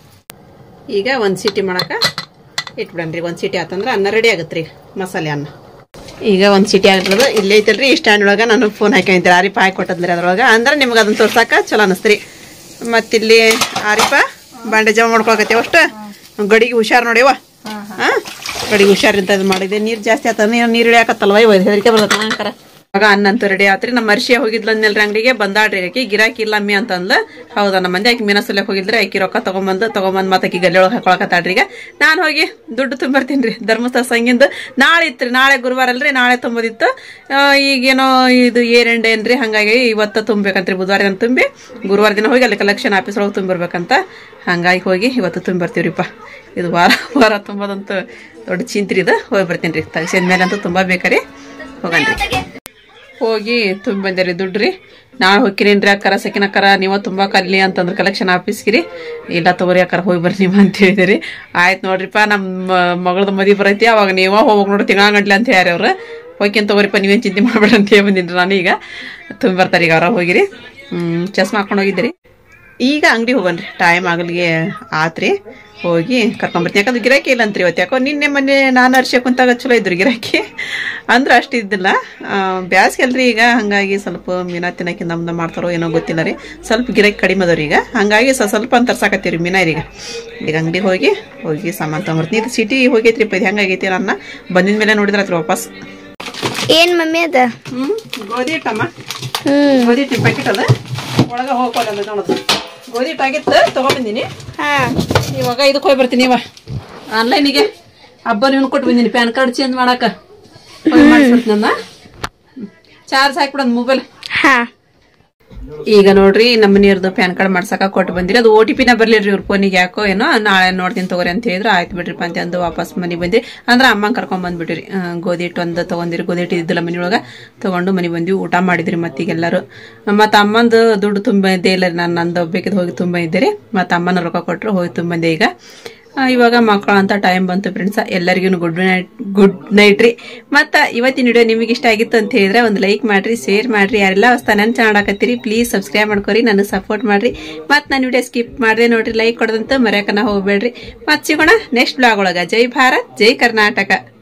ಈಗ ಒಂದು ಸೀಟಿ ಮಾಡಕ್ಕೆ ಇಟ್ಬಿಡನ್ರಿ ಒಂದು ಸೀಟಿ ಆತಂದ್ರೆ ಅನ್ನ ರೆಡಿ ಆಗತ್ತೆ ರೀ ಮಸಾಲೆ ಅನ್ನ ಈಗ ಒಂದು ಸೀಟಿ ಆಗಿರೋದು ಇಲ್ಲೇ ಐತಲ್ರಿ ಈ ಸ್ಟ್ಯಾಂಡ್ ಒಳಗೆ ನಾನು ಫೋನ್ ಹಾಕೊಂಡಿದ್ದೆ ಆರಿಪ ಹಾಕಿ ಕೊಟ್ಟದ್ರಿ ಅದ್ರೊಳಗೆ ಅಂದ್ರೆ ನಿಮ್ಗೆ ಅದನ್ನ ತೋರ್ಸಾಕ ಚಲೋ ಅನಿಸ್ತ್ರಿ ಮತ್ತಿಲ್ಲಿ ಆರಿಪ ಬಾಂಡೆ ಜಮ ಮಾಡ್ಕೊಳಕತ್ತೀವಿ ಅಷ್ಟು ಗಡಿಗೆ ಹುಷಾರ್ ನೋಡಿವ ಹಾ ಗಡಿಗೆ ಹುಷಾರಿಂದ ಇದು ಮಾಡಿದೆ ನೀರು ಜಾಸ್ತಿ ಆತ ನೀರು ಇಳಿಯಾಕತ್ತಲ್ವ ಇವ ಹೆದರಿಕೆ ಬರ್ತೈತೆ ನಂಕರ ಆಗ ಅನ್ನ ಅಂತೂ ರೆಡಿ ಆತ್ರಿ ನಮ್ಮ ಮರ್ಷಿಯ ಹೋಗಿದ್ಲ ಅಂದ್ನಲ್ರಿ ಅಂಗಡಿಗೆ ಬಂದಾಡ್ರಿ ಆಕಿ ಗಿರಾಕಿ ಇಲ್ಲ ಅಮ್ಮಿ ಅಂತಂದ್ಲ ಹೌದಾ ನಮ್ಮ ಮಂದಿ ಆಕಿ ಮೀನಸಲ್ಲೆ ಹೋಗಿಲ್ರಿ ಆಕಿ ರೊಕ್ಕ ತಗೊಂಬಂದು ತಗೊಂಬಂದ್ ಮತ್ತೆ ಆಕಿ ಗಲ್ಲಿ ಒಳಗೆ ಹಾಕೊಳಕತ್ತಾಡ್ರಿ ಈಗ ನಾನು ಹೋಗಿ ದುಡ್ಡು ತುಂಬರ್ತೀನಿ ರೀ ಧರ್ಮಸ್ಥಳ ಸಂಗಿಂದ ನಾಳೆ ಇತ್ರಿ ನಾಳೆ ಗುರುವಾರ ಅಲ್ರಿ ನಾಳೆ ತುಂಬೋದಿತ್ತು ಆ, ಈಗೇನೋ ಇದು ಏರೆಂಡ್ ಏನ್ರಿ ಹಂಗಾಗಿ ಇವತ್ತು ತುಂಬೇಕಂತ್ರಿ ಬುಧವಾರ ದಿನ ತುಂಬಿ ಗುರುವಾರ ದಿನ ಹೋಗಿ ಅಲ್ಲಿ ಕಲೆಕ್ಷನ್ ಆಫೀಸ್ ಒಳಗೆ ತುಂಬಿರ್ಬೇಕಂತ ಹಂಗಾಗಿ ಹೋಗಿ ಇವತ್ತು ತುಂಬಿರ್ತೀವ್ರಿಪ್ಪ ಇದು ವಾರ ವಾರ ತುಂಬೋದಂತೂ ದೊಡ್ಡ ಚಿಂತ್ರಿ ಇದು ಹೋಗಿ ಬರ್ತೀನಿ ರೀ ತಗ್ಸಿದ ಮೇಲೆ ಅಂತೂ ತುಂಬ ಬೇಕಾರಿ ಹೋಗನ್ರಿ ಹೋಗಿ ತುಂಬ ಬಂದಿರಿ ದುಡ್ಡು ರೀ ನಾಳೆ ಹೋಗ್ಕಿರೇನ್ರಿ ಅಕ್ಕಾರ ಸೆಕಿನ ಅಕ್ಕಾರ ನೀವು ತುಂಬ ಕಲ್ಲಿ ಅಂತಂದ್ರೆ ಕಲೆಕ್ಷನ್ ಆಫೀಸ್ಗಿರಿ ಇಲ್ಲ ತಗೋರಿ ಅಕ್ಕಾರ ಹೋಗಿ ಬರ್ರಿ ನೀವು ಅಂತ ಹೇಳಿದಿರಿ ಆಯ್ತು ನೋಡ್ರಿಪ್ಪ ನಮ್ಮ ಮಗಳದ ಮದುವೆ ಬರೈತಿ ಅವಾಗ ನೀವ ಹೋಗಿ ನೋಡಿ ತಿಂಗಳ ಗಂಟ್ಲೆ ಅಂತ ಯಾರು ಅವ್ರು ಹೋಗ್ಯನ್ ತಗೋರಿಪ್ಪ ನೀವೇನು ಚಿಂತೆ ಮಾಡ್ಬೇಡ ಅಂತ ಹೇಳಿ ಬಂದಿನಿ ನಾನು ಈಗ ತುಂಬ ಬರ್ತಾರೆ ಈಗ ಅವ್ರ ಹೋಗಿರಿ ಹ್ಮ್ ಚಸ್ಮಾ ಹಾಕೊಂಡು ಹೋಗಿದ್ದೀರಿ ಈಗ ಅಂಗಡಿ ಹೋಗನ್ರಿ ಟೈಮ್ ಆಗಲಿಗೆ ಆತ್ರಿ ಹೋಗಿ ಕರ್ಕೊಂಬರ್ತೀನಿ ಯಾಕಂದ್ರೆ ಗಿರಾಕಿ ಇಲ್ಲ ಅಂತ್ರಿ ಇವತ್ತು ಯಾಕೋ ನಿನ್ನೆ ಮೊನ್ನೆ ನಾನು ಅರ್ಶೆ ಕುಂತಾಗ ಚಲೋ ಇದ್ರು ಗಿರಾಕಿ ಅಂದ್ರೆ ಅಷ್ಟು ಇದ್ದಿಲ್ಲ ಬ್ಯಾಸ್ಗೆ ಅಲ್ರಿ ಈಗ ಹಂಗಾಗಿ ಸ್ವಲ್ಪ ಮೀನಾ ತಿನ್ನಕ್ಕೆ ನಮ್ದು ಮಾಡ್ತಾರೋ ಏನೋ ಗೊತ್ತಿಲ್ಲ ರೀ ಸ್ವಲ್ಪ ಗಿರಾಕಿ ಕಡಿಮೆ ಅದಾವ್ರಿ ಈಗ ಹಂಗಾಗಿ ಸ ಸ್ವಲ್ಪ ಅಂತ ತರ್ಸಾಕತ್ತೀವಿ ಮೀನಾ ಈಗ ಈಗ ಅಂಗಡಿ ಹೋಗಿ ಹೋಗಿ ಸಾಮಾನು ತೊಗೊಂಬರ್ತೀನಿ ಇದು ಸಿಟಿ ಹೋಗೈತ್ರಿ ಇದು ಹೆಂಗಾಗೈತಿ ನನ್ನ ಬಂದಿದ ಮೇಲೆ ನೋಡಿದ್ರೆ ಆತ್ರಿ ವಾಪಸ್ ಏನ್ ಮಮ್ಮಿ ಅದ ಹ್ಮ್ ಗೋಧಿ ಹಿಟ್ಟಮ್ಮ ಹ್ಮ್ ಗೋಧಿ ಹಿಟ್ಟಿನ ಪ್ಯಾಕೆಟ್ ಅದ ಒಳಗೆ ಹೋಗ್ಕೊಳ್ಳೋದು ನೋಡೋದು ಗೋಧಿ ಹಿಟ್ಟು ಆಗಿತ್ತು ತಗೊಂಬಂದಿನಿ ಹಾ ಇವಾಗ ಇದಕ್ಕೆ ಹೋಗಿ ಬರ್ತೀನಿ ಇವ ಆನ್ಲೈನಿಗೆ ಹಬ್ಬ ನೀವು ಕೊಟ್ಟು ಬಂದೀನಿ ಪ್ಯಾನ್ ಕಾರ್ಡ್ ಚೇಂಜ್ ಮಾಡಾಕ ಹೋಗಿ ಮಾಡಿಸ್ಬಿಡ್ತೀನಿ ನನ್ನ ಚಾರ್ಜ್ ಹಾಕ್ಬಿಡೋದು ಮೊಬೈಲ್ ಹಾ ಈಗ ನೋಡ್ರಿ ನಮ್ಮ ನೀರ್ದು ಪ್ಯಾನ್ ಕಾರ್ಡ್ ಮಾಡ್ಸಕ ಕೊಟ್ಟು ಬಂದಿರಿ ಅದು ಓ ಟಿ ಪಿನ ಬರ್ಲಿಲ್ರಿ ಇವ್ರ ಫೋನಿಗೆ ಯಾಕೋ ಏನೋ ನಾಳೆ ನೋಡ್ತೀನಿ ತಗೋರಿ ಅಂತ ಹೇಳಿದ್ರು ಆಯ್ತು ಬಿಡ್ರಿಪ್ಪ ಅಂತ ಅಂದು ವಾಪಸ್ ಮನೆಗೆ ಬಂದ್ರಿ ಅಂದ್ರೆ ಅಮ್ಮ ಕರ್ಕೊಂಡ್ ಬಂದ್ಬಿಟ್ರಿ ಆ, ಗೋಧಿ ಹಿಟ್ಟು ಒಂದು ತಗೊಂಡಿರಿ ಗೋಧಿ ಹಿಟ್ಟು ಇದ್ದಿಲ್ಲ ಮನೆಯೊಳಗ ತಗೊಂಡು ಮನೆಗೆ ಬಂದ್ವಿ ಊಟ ಮಾಡಿದ್ರಿ ಮತ್ತೀಗೆಲ್ಲರೂ ಮತ್ತೆ ಅಮ್ಮಂದು ದುಡ್ಡು ತುಂಬ ಇದ್ದೇ ಇಲ್ಲ ನಾನು ನಂದು ಬೇಕಿದ್ ಹೋಗಿ ತುಂಬ ಇದ್ದೀರಿ ಮತ್ತೆ ಅಮ್ಮನ ರೊಕ್ಕ ಕೊಟ್ಟರು ಹೋಗಿ ತುಂಬಂದೆ ಈಗ ಆ, ಇವಾಗ ಮಕ್ಕಳು ಅಂತ ಟೈಮ್ ಬಂತು ಫ್ರೆಂಡ್ಸ್ ಎಲ್ಲರಿಗೂ ಗುಡ್ ನೈಟ್ ಗುಡ್ ನೈಟ್ ರೀ ಮತ್ತು ಇವತ್ತಿನ ವಿಡಿಯೋ ನಿಮಗೆ ಇಷ್ಟ ಆಗಿತ್ತು ಅಂತ ಹೇಳಿದ್ರೆ ಒಂದು ಲೈಕ್ ಮಾಡ್ರಿ ಶೇರ್ ಮಾಡ್ರಿ ಯಾರೆಲ್ಲ ಹೊಸ ನನ್ನ ಚಾನಲ್ ಹಾಕತ್ತೀರಿ ಪ್ಲೀಸ್ ಸಬ್ಸ್ಕ್ರೈಬ್ ಮಾಡ್ಕೊರಿ ನನಗೆ ಸಪೋರ್ಟ್ ಮಾಡ್ರಿ ಮತ್ತು ನನ್ನ ವಿಡಿಯೋ ಸ್ಕಿಪ್ ಮಾಡ್ರಿ ನೋಡ್ರಿ ಲೈಕ್ ಕೊಡೋದಂತ ಮರ್ಯಾಕನ ಹೋಗ್ಬೇಡ್ರಿ ಮತ್ತೆ ಸಿಗೋಣ ನೆಕ್ಸ್ಟ್ ಬ್ಲಾಗ್ ಒಳಗೆ ಜೈ ಭಾರತ್ ಜೈ ಕರ್ನಾಟಕ